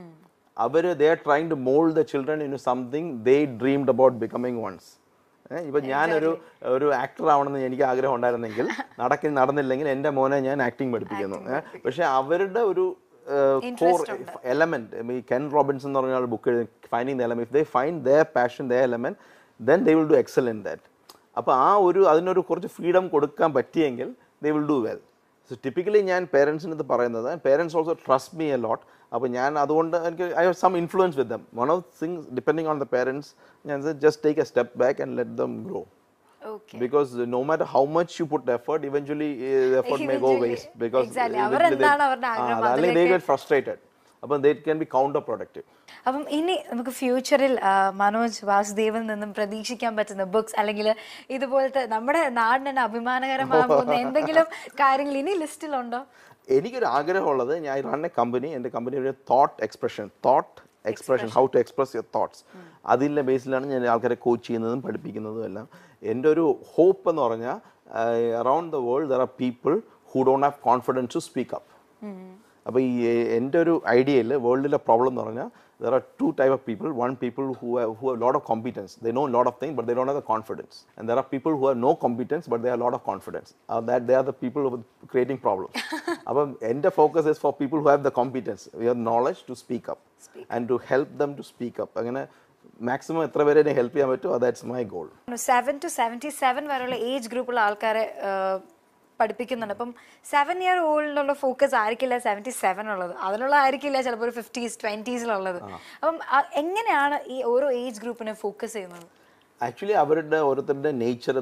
Speaker 3: അവർ they are trying to mould the children in something they dreamed about becoming once ഇപ്പൊ ഞാനൊരു ഒരു ആക്ടർ ആവണമെന്ന് എനിക്ക് ആഗ്രഹം ഉണ്ടായിരുന്നെങ്കിൽ നടക്കി നടന്നില്ലെങ്കിൽ എൻ്റെ മോനെ ഞാൻ ആക്ടിങ് പഠിപ്പിക്കുന്നു ഏ, പക്ഷെ അവരുടെ ഒരു കോർ എലമെന്റ് ഈ കെൻ റോബിൻസ് എന്ന് പറഞ്ഞ book finding the element if they find the passion the element then they will do excel in that അപ്പോൾ ആ ഒരു അതിനൊരു കുറച്ച് ഫ്രീഡം കൊടുക്കാൻ പറ്റിയെങ്കിൽ they will do well so typically ഞാൻ പേരൻസിന് ഇത് പറയുന്നത് parents also trust me a lot അപ്പോൾ ഞാൻ അതുകൊണ്ട് എനിക്ക് I have some influence with them one of things depending on the parents ഞാൻ just take a step back and let them grow
Speaker 1: okay
Speaker 3: because no matter how much you put effort eventually uh, the effort may go
Speaker 1: Eventually,
Speaker 3: waste because
Speaker 1: exactly.
Speaker 3: uh,
Speaker 1: അവരെന്താണ്
Speaker 3: they-
Speaker 1: അവരുടെ
Speaker 3: ആ,
Speaker 1: ആഗ്രഹം
Speaker 3: അല്ലെങ്കിൽ they
Speaker 1: അതിലേക്ക്
Speaker 3: get frustrated അപ്പം they can be counter productive
Speaker 1: അപ്പം ഇനി നമുക്ക് ഫ്യൂച്ചറിൽ മനോജ് വാസുദേവിൽ നിന്നും പ്രതീക്ഷിക്കാൻ പറ്റുന്ന ബുക്സ് അല്ലെങ്കിൽ ഇതുപോലത്തെ നമ്മുടെ നാടിന് തന്നെ അഭിമാനകരമാകാൻ പോകുന്ന എന്തെങ്കിലും കാര്യങ്ങൾ ഇനി ലിസ്റ്റിലുണ്ടോ
Speaker 3: എനിക്കൊരു ആഗ്രഹമുള്ളത് ഞാൻ റൺ എ കമ്പനി എൻ്റെ കമ്പനിയുടെ thought expression thought expression how to express your thoughts അതിൻ്റെ ബേസിലാണ് ഞാൻ ആൾക്കാരെ കോച്ച് ചെയ്യുന്നതും പഠിപ്പിക്കുന്നതും എല്ലാം എൻ്റെ ഒരു ഹോപ്പ് എന്ന് പറഞ്ഞാൽ around the world there are people who don't have confidence to speak up അപ്പോൾ ഈ എൻ്റെ ഒരു ഐഡിയയിൽ വേൾഡിലെ പ്രോബ്ലം എന്ന് പറഞ്ഞാൽ there are two type of people. One people who have, who have a lot of competence. They know a lot of things, but they don't have the confidence. And there are people who have no competence, but they have a lot of confidence. Uh, that they are the people who are creating problems. അപ്പം എൻ്റെ focus is for people who have the competence, we have knowledge to speak up and to help them to speak up. അങ്ങനെ maximum എത്ര പേരെ help ചെയ്യാൻ പറ്റുമോ that's my goal
Speaker 1: seven to seventy seven വരെയുള്ള age ഗ്രൂപ്പുള്ള ആൾക്കാരെ ആ, പഠിപ്പിക്കുന്നുണ്ട് അപ്പം സെവൻ ഇയർ ഓൾഡിലുള്ള ഫോക്കസ് ആയിരിക്കില്ല സെവൻറ്റി സെവൻ ഉള്ളത് അതിനുള്ള ആയിരിക്കില്ല ചിലപ്പോൾ ഒരു ഫിഫ്റ്റീസ് ട്വൻറ്റീസിലുള്ളത് അപ്പം ആ- എങ്ങനെയാണ് ഈ ഓരോ ഏജ് ഗ്രൂപ്പിനെ ഫോക്കസ് ചെയ്യുന്നത്
Speaker 3: ആക്ച്വലി അവരുടെ ഓരോരുത്തരുടെ നേച്ചർ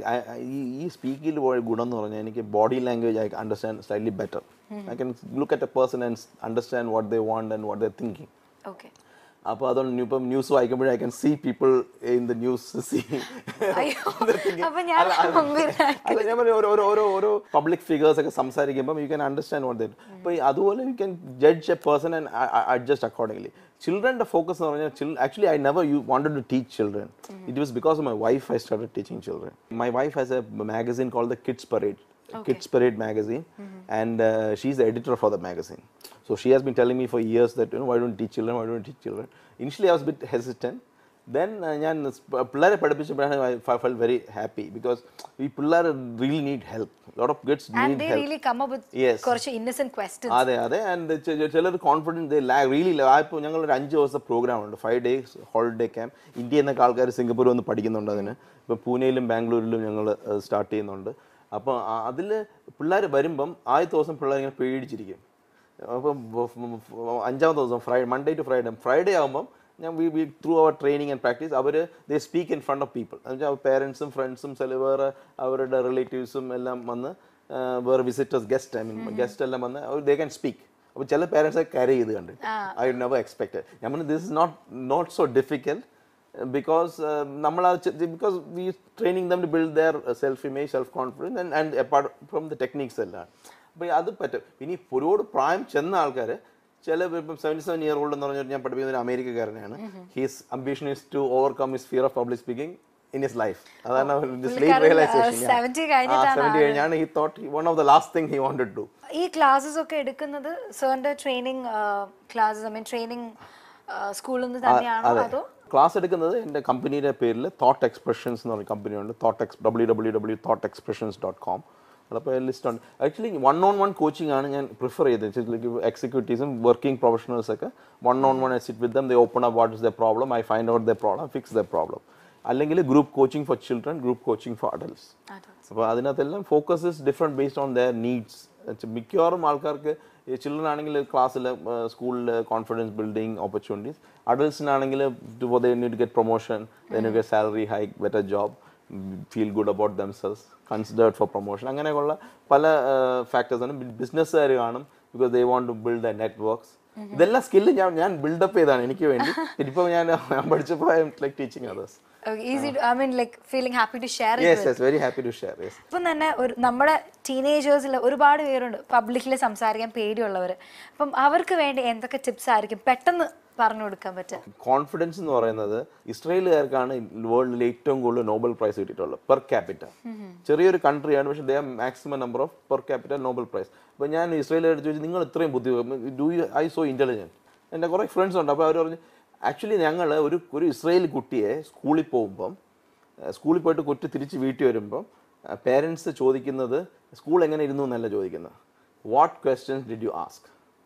Speaker 3: ഈ ഈ സ്പീക്കിൽ പോയ ഗുണം എന്ന് പറഞ്ഞാൽ എനിക്ക് body language I understand slightly better I can look at a person and understand what they want and what they thinking
Speaker 1: okay
Speaker 3: അപ്പോൾ അതുകൊണ്ട് ഇപ്പം ന്യൂസ് വായിക്കുമ്പോഴേ I can see people in the news see
Speaker 1: അയ്യോ അപ്പൊ ഞാൻ അമ്പീരായി.
Speaker 3: അല്ല ഞാൻ പറഞ്ഞ ഓരോ ഓരോ ഓരോ ഓരോ പബ്ലിക് ഫിഗേഴ്സ് ഒക്കെ സംസാരിക്കുമ്പോൾ you can understand what they അപ്പോൾ അതുപോലെ you can judge a person and adjust accordingly ചിൽഡ്രൻ്റെ ഫോക്കസ് എന്ന് പറഞ്ഞാൽ ചിൽ actually I never you wanted to teach children it was because of my wife I started teaching children my wife has a magazine call the kids parade Kids Parade magazine, and uh, she's the editor for the magazine. So she has been telling me for years that you know why don't you teach children, why don't you teach children. Initially, I was a bit hesitant. Then uh, ഞാൻ സ് പിള്ളേരെ പഠിപ്പിച്ചപ്പോഴാണ് I fell very happy because ഈ പിള്ളേർ really need help lot of kids
Speaker 1: and
Speaker 3: need
Speaker 1: they
Speaker 3: help
Speaker 1: really come up with
Speaker 3: Yes.
Speaker 1: കുറച്ച് Innocent questions
Speaker 3: അതെ അതെ and ചിലർ കോൺഫിഡൻസ് റിയലി ഇപ്പോൾ ഞങ്ങൾ ഒരു അഞ്ച് ദിവസത്തെ പ്രോഗ്രാം ഉണ്ട് five days holiday camp India എന്നൊക്കെ ആൾക്കാർ സിംഗപ്പൂർ വന്ന് പഠിക്കുന്നുണ്ട് അതിന് ഇപ്പോൾ പൂനെയിലും ബാംഗ്ലൂരിലും ഞങ്ങൾ സ്റ്റാർട്ട് ചെയ്യുന്നുണ്ട് അപ്പോൾ അതിൽ പിള്ളേർ വരുമ്പം ആദ്യത്തെ ദിവസം പിള്ളേർ ഇങ്ങനെ പേടിച്ചിരിക്കും അപ്പം അഞ്ചാമത്തെ ദിവസം Friday Monday to Friday Friday ആകുമ്പം ഞാൻ വി വി ത്രൂ അവർ ട്രെയിനിങ് ആൻഡ് പ്രാക്ടീസ് അവർ they speak in front of people എന്ന് വെച്ചാൽ പേരൻസും ഫ്രണ്ട്സും ചില വേറെ അവരുടെ റിലേറ്റീവ്സും എല്ലാം വന്ന് ആ, വേറെ visitors guest I mean guest എല്ലാം വന്ന് അവർ ദേ ക്യാൻ സ്പീക്ക് അപ്പോൾ ചില പേരൻസ് കരയ് ചെയ്ത് കണ്ട് ഐ നെവർ എക്സ്പെക്ടഡ് ഞാൻ പറഞ്ഞു this is not not so difficult because നമ്മൾ because we training them to build their self image self confidence and and apart from the techniques എല്ലാം അപ്പോൾ അത് പറ്റും ഇനി ഒരുപാട് പ്രായം ചെന്ന ആൾക്കാർ ചില ഇപ്പം സെവൻറ്റി സെവൻ ഇയർ ഓൾഡ് എന്ന് പറഞ്ഞാൽ ഞാൻ പഠിപ്പിക്കുന്ന ഒരു അമേരിക്കക്കാരനാണ് his ambition is to overcome his fear of public speaking in his life അതാണ്
Speaker 1: പുള്ളിക്കാരൻ,
Speaker 3: റിയലൈസേഷൻ
Speaker 1: 70 കഴിഞ്ഞിട്ടാണ്
Speaker 3: സെവൻറ്റി കഴിഞ്ഞാണ് he thought one of the last thing he wanted to
Speaker 1: ഈ ക്ലാസ്സസ് ഒക്കെ എടുക്കുന്നത് സാറിന്റെ training classes I mean training സ്കൂളിൽ നിന്ന് തന്നെയാണോ
Speaker 3: അതെ
Speaker 1: അതോ
Speaker 3: ക്ലാസ് എടുക്കുന്നത് എൻ്റെ കമ്പനിയുടെ പേരിൽ തോട്ട് എക്സ്പ്രഷൻസ് എന്ന് പറഞ്ഞ കമ്പനിയുണ്ട് thought X W W W thought expressions dot com അപ്പോൾ ലിസ്റ്റ് ഉണ്ട് actually one on one coaching ആണ് ഞാൻ പ്രിഫർ ചെയ്തത് എക്സിക്യൂട്ടീവ്സും വർക്കിംഗ് പ്രൊഫഷണൽസ് ഒക്കെ one on one I sit with them they open up what is the problem I find out the problem fix the problem അല്ലെങ്കിൽ group coaching for children group coaching for adults അപ്പോൾ അതിനകത്തെല്ലാം focus is different based on their needs മിക്കവാറും ആൾക്കാർക്ക് children ആണെങ്കിൽ ക്ലാസ്സിൽ സ്കൂളിൽ confidence building opportunities അഡൽട്സിനാണെങ്കിൽ they need get promotion then get salary hike better job feel good about themselves considered for promotion അങ്ങനെയുള്ള പല ഫാക്ടേഴ്സാണ് ബിസിനസ്സുകാർ കാണും because they want to build the networks ഇതെല്ലാം സ്കില്ല് ഞാൻ ഞാൻ ബിൽഡപ്പ് ചെയ്താണ് എനിക്ക് വേണ്ടി ഇപ്പം ഞാൻ ഞാൻ പഠിച്ചപ്പോൾ I'm like teaching others
Speaker 1: easy I mean like feeling happy to share
Speaker 3: yes yes very happy to share yes
Speaker 1: ഇപ്പം തന്നെ ഒരു നമ്മുടെ ടീനേജേഴ്സിൽ ഒരുപാട് പേരുണ്ട് പബ്ലിക്കിൽ സംസാരിക്കാൻ പേടിയുള്ളവർ അപ്പം അവർക്ക് വേണ്ടി എന്തൊക്കെ ടിപ്സ് ആയിരിക്കും പെട്ടെന്ന് പറഞ്ഞു കൊടുക്കാൻ പറ്റുക
Speaker 3: കോൺഫിഡൻസ് എന്ന് പറയുന്നത് ഇസ്രയേലുകാർക്കാണ് വേൾഡിൽ ഏറ്റവും കൂടുതൽ നോബൽ പ്രൈസ് കിട്ടിയിട്ടുള്ളത് പെർ ക്യാപിറ്റൽ ചെറിയൊരു കൺട്രിയാണ് പക്ഷേ they maximum number of per capital Nobel prize അപ്പോൾ ഞാൻ ഇസ്രയേലുകാർ ചോദിച്ചു നിങ്ങൾ ഇത്രയും ബുദ്ധി do you I so intelligent എൻ്റെ കുറേ ഫ്രണ്ട്സ് ഉണ്ട് അപ്പോൾ അവർ പറഞ്ഞു ആക്ച്വലി ഞങ്ങൾ ഒരു ഒരു ഇസ്രയേൽ കുട്ടിയെ സ്കൂളിൽ പോകുമ്പം ഏഹ് സ്കൂളിൽ പോയിട്ട് കുട്ടി തിരിച്ച് വീട്ടിൽ വരുമ്പം പേരൻസ് ചോദിക്കുന്നത് സ്കൂൾ എങ്ങനെ ഇരുന്നു എന്നല്ല ചോദിക്കുന്നത് what questions did you ask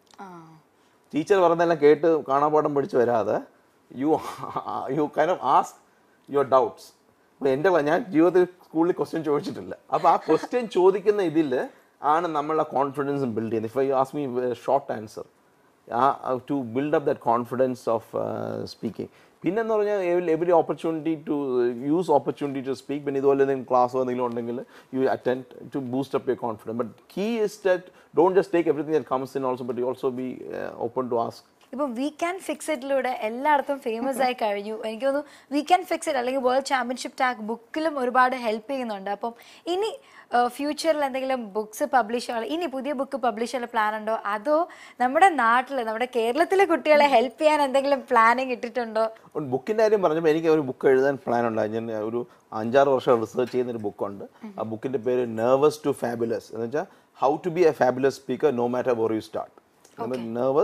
Speaker 3: teacher പറഞ്ഞതെല്ലാം കേട്ട് കാണാപാഠം പഠിച്ച് വരാതെ you you kind of ask your doubts അപ്പോൾ എൻ്റെ ഞാൻ ജീവിതത്തിൽ സ്കൂളിൽ ക്വസ്റ്റ്യൻ ചോദിച്ചിട്ടില്ല അപ്പോൾ ആ ക്വസ്റ്റ്യൻ ചോദിക്കുന്ന ഇതിൽ ആണ് നമ്മളെ കോൺഫിഡൻസ് ബിൽഡ് ചെയ്യുന്നത് if I as me short answer to build up that confidence of speaking പിന്നെന്ന് പറഞ്ഞാൽ every opportunity to use opportunity to speak പിന്നെ ഇതുപോലെ എന്തെങ്കിലും ക്ലാസ്സോ എന്തെങ്കിലും ഉണ്ടെങ്കിൽ you attend to boost up your confidence but key is that don't just take everything that comes in also but you also be open to ask
Speaker 1: ഇപ്പം we can fix ഇറ്റിലൂടെ എല്ലായിടത്തും famous ആയി കഴിഞ്ഞു എനിക്ക് തോന്നുന്നു വി ക്യാൻ ഫിക്സ് ഇറ്റ് അല്ലെങ്കിൽ world championship tag ബുക്കിലും ഒരുപാട് ഹെൽപ്പ് ചെയ്യുന്നുണ്ട് അപ്പം ഇനി ഫ്യൂച്ചറിൽ എന്തെങ്കിലും ബുക്സ് പബ്ലിഷ് ചെയ്യാൻ ഇനി പുതിയ ബുക്ക് പബ്ലിഷ് ചെയ്യാൻ പ്ലാൻ ഉണ്ടോ അതോ നമ്മുടെ നാട്ടിൽ നമ്മുടെ കേരളത്തിലെ കുട്ടികളെ ഹെൽപ്പ് ചെയ്യാൻ എന്തെങ്കിലും പ്ലാനിങ് ഇട്ടിട്ടുണ്ടോ
Speaker 3: ബുക്കിൻ്റെ കാര്യം പറഞ്ഞപ്പോൾ എനിക്ക് ഒരു ബുക്ക് എഴുതാൻ പ്ലാൻ ഉണ്ടായി ഞാൻ ഒരു അഞ്ചാറ് വർഷം റിസർച്ച് ചെയ്യുന്ന ഒരു ബുക്കുണ്ട് ആ ബുക്കിൻ്റെ പേര് നെർവസ് ടു ഫാബുലസ് എന്ന് വെച്ചാൽ how to be a fabulous speaker no matter where you start nervous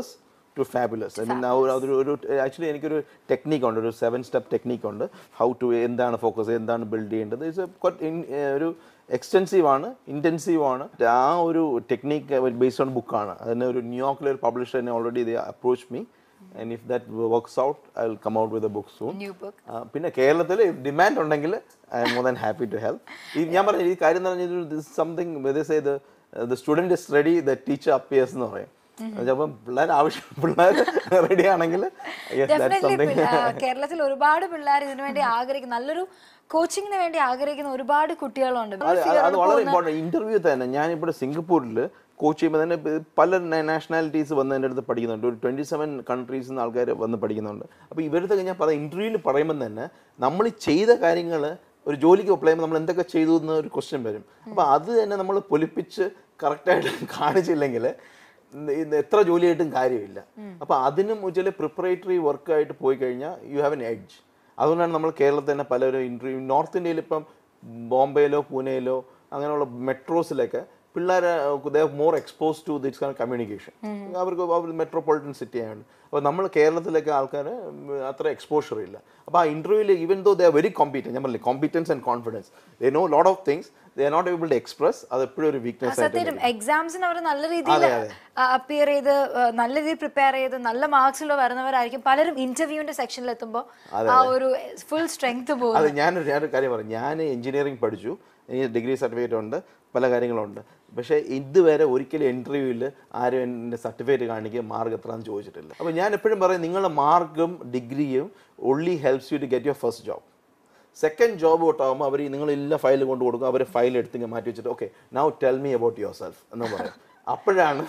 Speaker 3: to fabulous I mean അതൊരു ഒരു ആക്ച്വലി എനിക്കൊരു ടെക്നിക്ക് ഉണ്ട് ഒരു സെവൻ സ്റ്റെപ്പ് ടെക്നിക്ക് ഉണ്ട് ഹൗ ടു എന്താണ് ഫോക്കസ് എന്താണ് ബിൽഡ് ചെയ്യേണ്ടത് ഇറ്റ്സ് ഒരു എക്സ്റ്റെൻസീവ് ആണ് ഇൻറ്റൻസീവ് ആണ് ആ ഒരു ടെക്നിക്ക് ബേസ്ഡ് ഓൺ ബുക്കാണ് അതിന് ഒരു ന്യൂയോർക്കിലെ ഒരു പബ്ലിഷർ എന്നെ ഓൾറെഡി ഇത് approach me and if that works out I will come out with a book soon
Speaker 1: new book
Speaker 3: ആ, പിന്നെ കേരളത്തിൽ ഡിമാൻഡ് ഉണ്ടെങ്കിൽ I'm more than happy to help ഈ ഞാൻ പറഞ്ഞ ഈ കാര്യം എന്ന് പറഞ്ഞാൽ something the student is ready the teacher appears എന്ന് പറയും അപ്പം പിള്ളേർ ആവശ്യം പിള്ളേർ റെഡി ആണെങ്കിൽ
Speaker 1: ഡെഫിനറ്റ്ലി കേരളത്തിൽ ഒരുപാട് പിള്ളേർ ഇതിനു വേണ്ടി ആഗ്രഹിക്കുന്ന നല്ലൊരു കോച്ചിങ്ങിന് വേണ്ടി ആഗ്രഹിക്കുന്ന ഒരുപാട് കുട്ടികളുണ്ട്
Speaker 3: അത് അത് അത് വളരെ ഇമ്പോർട്ടൻറ്റ് ഇന്റർവ്യൂ തന്നെ ഞാനിവിടെ സിംഗപ്പൂരിൽ കോച്ച് ചെയ്യുമ്പോൾ തന്നെ ഇപ്പൊ പല നാഷണാലിറ്റീസ് വന്ന് എൻ്റെ അടുത്ത് പഠിക്കുന്നുണ്ട് ഒരു ട്വൻറ്റി സെവൻ കൺട്രീസിൽ നിന്ന് ആൾക്കാർ വന്ന് പഠിക്കുന്നുണ്ട് അപ്പോൾ ഇവരുടെ ഞാൻ പറയാം ഇൻ്റർവ്യൂവിൽ പറയുമ്പോൾ തന്നെ നമ്മൾ ഈ ചെയ്ത കാര്യങ്ങൾ ഒരു ജോലിക്ക് അപ്ലൈ ചെയ്യുമ്പോൾ നമ്മൾ എന്തൊക്കെ ചെയ്തു എന്ന് ഒരു ക്വസ്റ്റ്യൻ വരും അപ്പോൾ അത് തന്നെ നമ്മൾ പൊലിപ്പിച്ച് കറക്റ്റായിട്ട് കാണിച്ചില്ലെങ്കിൽ ഇന്ന് എത്ര ജോലിയായിട്ടും കാര്യമില്ല അപ്പോൾ അതിനും ചില പ്രിപ്പറേറ്ററി വർക്കായിട്ട് പോയി കഴിഞ്ഞാൽ യു ഹാവ് എൻ എഡ്ജ് അതുകൊണ്ടാണ് നമ്മൾ കേരളത്തിൽ തന്നെ പലരും ഇൻ്റർവ്യൂ നോർത്ത് ഇന്ത്യയിൽ ഇപ്പം ബോംബെയിലോ പൂനെയിലോ അങ്ങനെയുള്ള മെട്രോസിലൊക്കെ പിള്ളേർ they more expose to this kind communication അവർക്ക് അവർ മെട്രോപൊളിറ്റൻ സിറ്റി ആയതുകൊണ്ട് അപ്പോൾ നമ്മൾ കേരളത്തിലൊക്കെ ആൾക്കാർ അത്ര എക്സ്പോഷർ ഇല്ല അപ്പോൾ ആ ഇൻ്റർവ്യൂവിൽ even though they are very competence ഞാൻ പറഞ്ഞില്ലേ competence and confidence they know lot of things they are not able to express അത് എപ്പോഴും ഒരു വീക്ക്നെസ് ആയിട്ട്
Speaker 1: സത്യം എക്സാംസിന് അവർ നല്ല രീതിയിൽ
Speaker 3: അതെ, അതെ.
Speaker 1: അപ്പിയർ ചെയ്ത് ആ, നല്ല രീതിയിൽ പ്രിപ്പയർ ചെയ്ത് നല്ല മാർക്സിലോ വരുന്നവരായിരിക്കും പലരും ഇന്റർവ്യൂവിന്റെ സെക്ഷനിൽ എത്തുമ്പോൾ ആ ഒരു ഫുൾ സ്ട്രെങ്ത് പോകും
Speaker 3: അത് ഞാനൊരു ഞാനൊരു കാര്യം പറഞ്ഞു ഞാൻ എഞ്ചിനീയറിംഗ് പഠിച്ചു എനിക്ക് ഡിഗ്രി സർട്ടിഫിക്കറ്റ് ഉണ്ട് പല കാര്യങ്ങളുണ്ട് പക്ഷേ ഇതുവരെ ഒരിക്കലും ഇൻ്റർവ്യൂവിൽ ആരും എൻ്റെ സർട്ടിഫിക്കറ്റ് കാണിക്കുക മാർക്ക് എത്രയാണെന്ന് ചോദിച്ചിട്ടില്ല അപ്പോൾ ഞാൻ എപ്പോഴും പറയും നിങ്ങളുടെ മാർക്കും ഡിഗ്രിയും only helps you to get your first job second job തൊട്ടാകുമ്പോൾ അവർ നിങ്ങളെല്ലാം ഫയൽ കൊണ്ട് കൊടുക്കും അവർ ഫയൽ എടുത്ത് ഇങ്ങനെ മാറ്റി വെച്ചിട്ട് okay now tell me about yourself എന്ന് പറയും അപ്പോഴാണ്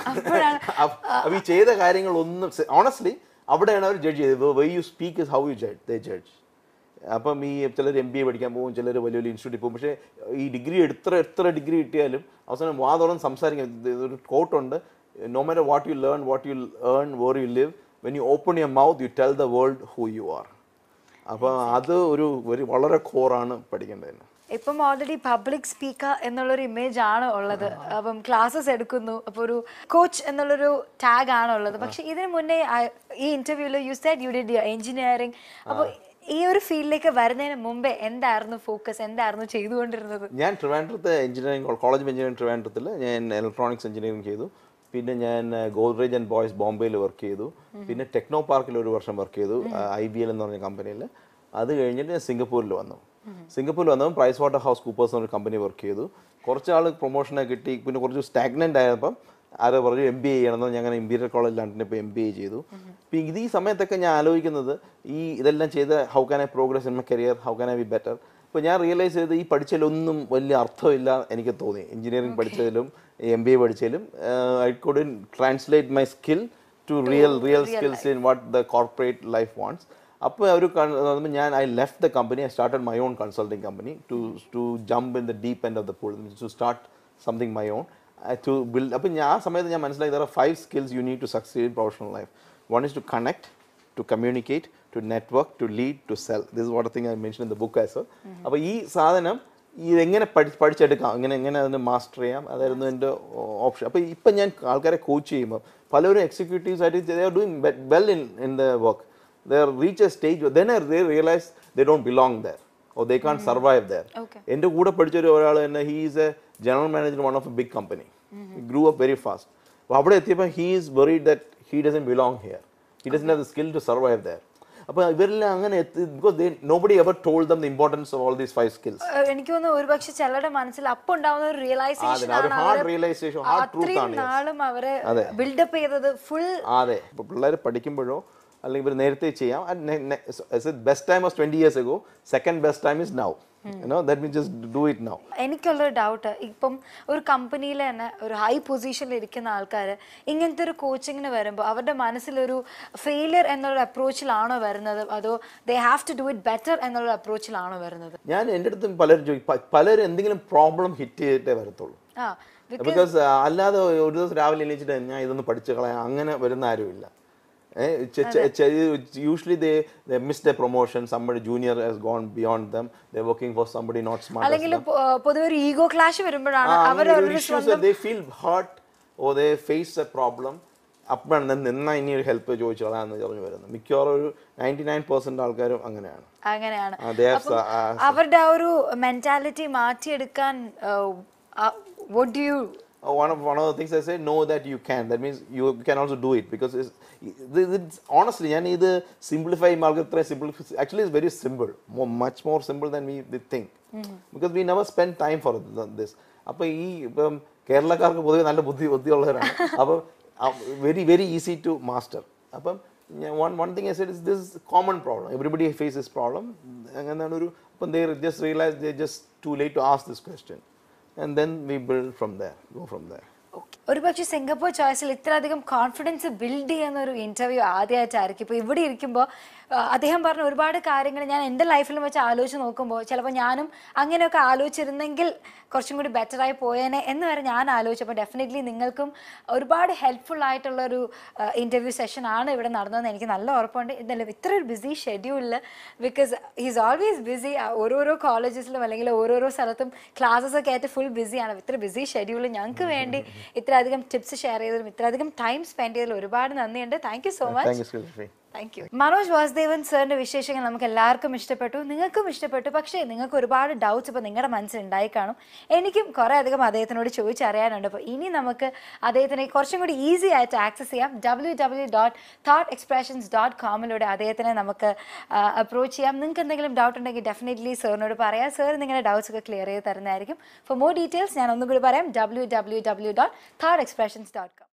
Speaker 3: അപ്പോൾ ഈ ചെയ്ത കാര്യങ്ങളൊന്നും ഓണസ്റ്റ്ലി അവിടെയാണ് അവർ ജഡ്ജ് ചെയ്തത് why you speak is how you judge they judge അപ്പം ഈ ചിലർ എം ബി എ പഠിക്കാൻ പോകും ചിലർ വലിയ വലിയ ഇൻസ്റ്റിറ്റ്യൂട്ടിൽ പോകും പക്ഷേ ഈ ഡിഗ്രി എത്ര എത്ര ഡിഗ്രി കിട്ടിയാലും അവസാനം വാ തുറന്ന് സംസാരിക്കാൻ ഇത് ഒരു കോട്ടുണ്ട് no matter what you learn what you earn where you live when you open your mouth you tell the world who you are അപ്പോൾ അത് ഒരു ഒരു വളരെ കോറാണ് പഠിക്കേണ്ടത്
Speaker 1: ഇപ്പം ഓൾറെഡി പബ്ലിക് സ്പീക്കർ എന്നുള്ളൊരു ഇമേജ് ആണ് ഉള്ളത് അപ്പം ക്ലാസ്സസ് എടുക്കുന്നു അപ്പോൾ ഒരു കോച്ച് എന്നുള്ളൊരു ടാഗ് ആണ് ഉള്ളത് പക്ഷെ ഇതിന് മുന്നേ ആ- ഈ ഇന്റർവ്യൂവിൽ you said you did engineering അപ്പോൾ ഈ ഒരു ഫീൽഡിലേക്ക് വരുന്നതിന് മുമ്പേ എന്തായിരുന്നു ഫോക്കസ് എന്തായിരുന്നു ചെയ്തുകൊണ്ടിരുന്നത്
Speaker 3: ഞാൻ ട്രിവാൻഡ്രത്ത് എഞ്ചിനീയറിംഗ് കോളേജ് ഓഫ് എഞ്ചിനീയറിംഗ് ട്രിവാൻഡ്രത്തിൽ ഞാൻ ഇലക്ട്രോണിക്സ് എഞ്ചിനീയറിംഗ് ചെയ്തു പിന്നെ ഞാൻ ഗോദ്രേജ് ആൻഡ് ബോയ്സ് ബോംബെയിൽ വർക്ക് ചെയ്തു പിന്നെ ടെക്നോ പാർക്കിൽ ഒരു വർഷം വർക്ക് ചെയ്തു ഐ ബി എൽ എന്ന് പറഞ്ഞ കമ്പനിയിൽ അത് കഴിഞ്ഞിട്ട് ഞാൻ സിംഗപ്പൂരിൽ വന്നു സിംഗപ്പൂരിൽ വന്നപ്പോൾ പ്രൈസ് വാട്ടർ ഹൗസ് കൂപ്പേഴ്സ് എന്നൊരു കമ്പനി വർക്ക് ചെയ്തു കുറച്ച് ആൾ പ്രൊമോഷനൊക്കെ കിട്ടി പിന്നെ കുറച്ച് സ്റ്റാഗ്നൻ്റ് ആയപ്പം ആരോ പറഞ്ഞു എം ബി എ ചെയ്യണമെന്ന് ഞാൻ അങ്ങനെ ഇമ്പീരിയൽ കോളേജ് ലണ്ടനിൽ ഇപ്പോൾ എം ബി എ ചെയ്തു അപ്പോൾ ഇത് ഈ സമയത്തൊക്കെ ഞാൻ ആലോചിക്കുന്നത് ഈ ഇതെല്ലാം ചെയ്ത് how can I progress in my career how can I be better അപ്പോൾ ഞാൻ റിയലൈസ് ചെയ്ത് ഈ പഠിച്ചതിലൊന്നും വലിയ അർത്ഥമില്ല എനിക്ക് തോന്നി എഞ്ചിനീയറിംഗ് പഠിച്ചതിലും എം ബി എ പഠിച്ചതിലും I couldn't translate my skill to real real skills in what the corporate life wants അപ്പോൾ ഒരു ഞാൻ I left the company I started my own consulting company to to jump in the deep end of the pool to start something my own to build അപ്പം ഞാൻ ആ സമയത്ത് ഞാൻ മനസ്സിലാക്കി there are five skills you need to succeed in professional life one is to connect to communicate to network to lead to sell this what thing I mention in the book as അപ്പോൾ ഈ സാധനം ഇതെങ്ങനെ പഠി പഠിച്ചെടുക്കാം ഇങ്ങനെ എങ്ങനെ അതിന് master ചെയ്യാം അതായിരുന്നു എൻ്റെ ഓപ്ഷൻ അപ്പോൾ ഇപ്പം ഞാൻ ആൾക്കാരെ കോച്ച് ചെയ്യുമ്പോൾ പലരും എക്സിക്യൂട്ടീവ്സ് ആയിട്ട് they are doing well in in the work they are reach a stage then they realise they don't belong there oh they can't survive there
Speaker 1: Okay.
Speaker 3: എൻ്റെ കൂടെ പഠിച്ചൊരു ഒരാൾ തന്നെ he is a general manager one of a big company grew up very fast അപ്പോൾ അവിടെ എത്തിയപ്പോൾ he is worried that he doesn't belong here he doesn't have the skill to survive there അപ്പോൾ ഇവരെല്ലാം അങ്ങനെ എത്തി because they nobody ever told them the importance of all these five skills
Speaker 1: uh എനിക്ക് തോന്നുന്നു ഒരുപക്ഷെ ചിലരുടെ മനസ്സിൽ അപ്പൊ ഉണ്ടാവുന്ന ഒരു റിയലൈസേഷൻ
Speaker 3: ആ, ഒരു hard realization, hard truth
Speaker 1: അത്രയും
Speaker 3: ആണ്, yes.
Speaker 1: നാളും അവരെ
Speaker 3: അതെ.
Speaker 1: ബിൽഡപ്പ് ചെയ്തത് ഫുൾ
Speaker 3: അതെ ഇപ്പോൾ പിള്ളേർ പഠിക്കുമ്പോഴോ അല്ലെങ്കിൽ ഇവർ നേരത്തെ ചെയ്യാം best time was twenty years ago second best time is now you know that mean just do it now
Speaker 1: എനിക്കുള്ളൊരു ഡൗട്ട് ഇപ്പം ഒരു കമ്പനിയിൽ തന്നെ ഒരു ഹൈ പൊസിഷനിൽ ഇരിക്കുന്ന ആൾക്കാർ ഇങ്ങനത്തെ ഒരു കോച്ചിങ്ങിന് വരുമ്പോൾ അവരുടെ മനസ്സിലൊരു ഫെയിലിയർ എന്നുള്ള അപ്രോച്ചിലാണോ വരുന്നത് അതോ they have to do it better എന്നുള്ള അപ്രോച്ചിലാണോ വരുന്നത്
Speaker 3: ഞാൻ എൻ്റെ അടുത്തും പലരും ചോദിക്കും പ- പലരും എന്തെങ്കിലും പ്രോബ്ലം ഹിറ്റ് ചെയ്തിട്ടേ വരത്തുള്ളൂ
Speaker 1: ആ
Speaker 3: ബിക്കോസ് അല്ലാതെ ഒരു ദിവസം രാവിലെ എണീച്ചിട്ട് ഞാൻ ഇതൊന്ന് പഠിച്ചു കളയാം അങ്ങനെ വരുന്ന ആരുമില്ല usually they miss the promotion somebody junior has gone beyond them the working for somebody not smart
Speaker 1: അല്ലെങ്കിൽ പൊ- പൊതുവെ ഒരു ഈഗോ ക്ലാഷ് വരുമ്പോഴാണ് അവർ അവരുടെ സ്വന്തം
Speaker 3: they feel hurt or they face a problem അപ്പോഴാണ് ഞാൻ നിന്നാ ഇനി ഒരു ഹെൽപ്പ് ചോദിച്ചോളാന്ന് പറഞ്ഞു വരുന്നത് മിക്കവാറും ഒരു നയൻറ്റി നയൻ പെർസെന്റ് ആൾക്കാരും അങ്ങനെയാണ്
Speaker 1: അങ്ങനെയാണ്
Speaker 3: ആ, they are
Speaker 1: അപ്പം
Speaker 3: sa- ആ,
Speaker 1: അവരുടെ ആ ഒരു മെന്റാലിറ്റി മാറ്റിയെടുക്കാൻ what do you
Speaker 3: Uh, one of one of the things I say, know that you can. That means you can also do it because it's, it- it's honestly, ഞാൻ ഇത് simplify ആൾക്ക് ഇത്ര simple. Actually, it's very simple, more, much more simple than we, we think. Because we never spend time for this. അപ്പോൾ ഈ ഇപ്പം കേരളക്കാർക്ക് പൊതുവെ നല്ല ബുദ്ധി ബുദ്ധിയുള്ളവരാണ് അപ്പം very very easy to master അപ്പം one one thing I is this common problem everybody face this problem അങ്ങനെയാണ് ഒരു അപ്പം they just realise they just too late to ask this question and then we build from there go from there
Speaker 1: ഒരു പക്ഷേ Singapore ചോയ്സിൽ ഇത്രയധികം confidence build ചെയ്യുന്ന ഒരു interview ആദ്യമായിട്ടായിരിക്കും ഇപ്പോൾ ഇവിടെ ഇരിക്കുമ്പോൾ അദ്ദേഹം പറഞ്ഞ ഒരുപാട് കാര്യങ്ങൾ ഞാൻ എൻ്റെ ലൈഫിലും വെച്ച് ആലോചിച്ച് നോക്കുമ്പോൾ ചിലപ്പോൾ ഞാനും അങ്ങനെയൊക്കെ ആലോചിച്ചിരുന്നെങ്കിൽ കുറച്ചും കൂടി ബെറ്ററായി പോയേനെ എന്ന് വരെ ഞാൻ ആലോചിച്ചപ്പോൾ ഡെഫിനറ്റ്ലി നിങ്ങൾക്കും ഒരുപാട് ഹെൽപ്ഫുൾ ആയിട്ടുള്ള ഒരു ഇൻ്റർവ്യൂ സെഷൻ ആണ് ഇവിടെ നടന്നതെന്ന് എനിക്ക് നല്ല ഉറപ്പുണ്ട് ഇതല്ല ഇത്ര ഒരു ബിസി ഷെഡ്യൂളിൽ ബിക്കോസ് ഈസ് ഓൾവേസ് ബിസി ഓരോരോ കോളേജസിലും അല്ലെങ്കിൽ ഓരോരോ സ്ഥലത്തും ക്ലാസ്സസ് ഒക്കെ ആയിട്ട് ഫുൾ ബിസിയാണ് ഇത്ര ബിസി ഷെഡ്യൂളിൽ ഞങ്ങൾക്ക് വേണ്ടി ഇത്രയധികം ടിപ്സ് ഷെയർ ചെയ്തതിലും ഇത്രയധികം ടൈം സ്പെൻഡ് ചെയ്തതിലും ഒരുപാട് നന്ദിയുണ്ട് thank you so much
Speaker 3: thank you Srilashri.
Speaker 1: Thank you Manoj Vasudevan സാറിന്റെ വിശേഷങ്ങൾ നമുക്ക് എല്ലാവർക്കും ഇഷ്ടപ്പെട്ടു നിങ്ങൾക്കും ഇഷ്ടപ്പെട്ടു പക്ഷേ നിങ്ങൾക്ക് ഒരുപാട് ഡൗട്ട്സ് ഇപ്പോൾ നിങ്ങളുടെ മനസ്സിൽ ഉണ്ടായി കാണും എനിക്കും കുറേ അധികം അദ്ദേഹത്തിനോട് ചോദിച്ചറിയാനുണ്ട് അപ്പോൾ ഇനി നമുക്ക് അദ്ദേഹത്തിനെ കുറച്ചും കൂടി ഈസി ആയിട്ട് ആക്സസ് ചെയ്യാം W W dot thought expressions dot കോമിലൂടെ അദ്ദേഹത്തിനെ നമുക്ക് അപ്രോച്ച് ചെയ്യാം നിങ്ങൾക്ക് എന്തെങ്കിലും ഡൗട്ട് ഉണ്ടെങ്കിൽ ഡെഫിനറ്റ്ലി സാറിനോട് പറയാം സാർ നിങ്ങളുടെ ഡൗട്ട്സ് ഒക്കെ ക്ലിയർ ചെയ്ത് തരുന്നതായിരിക്കും ഫോർ മോർ ഡീറ്റെയിൽസ് ഞാൻ ഒന്നും കൂടി പറയാം W W W dot thought expressions dot com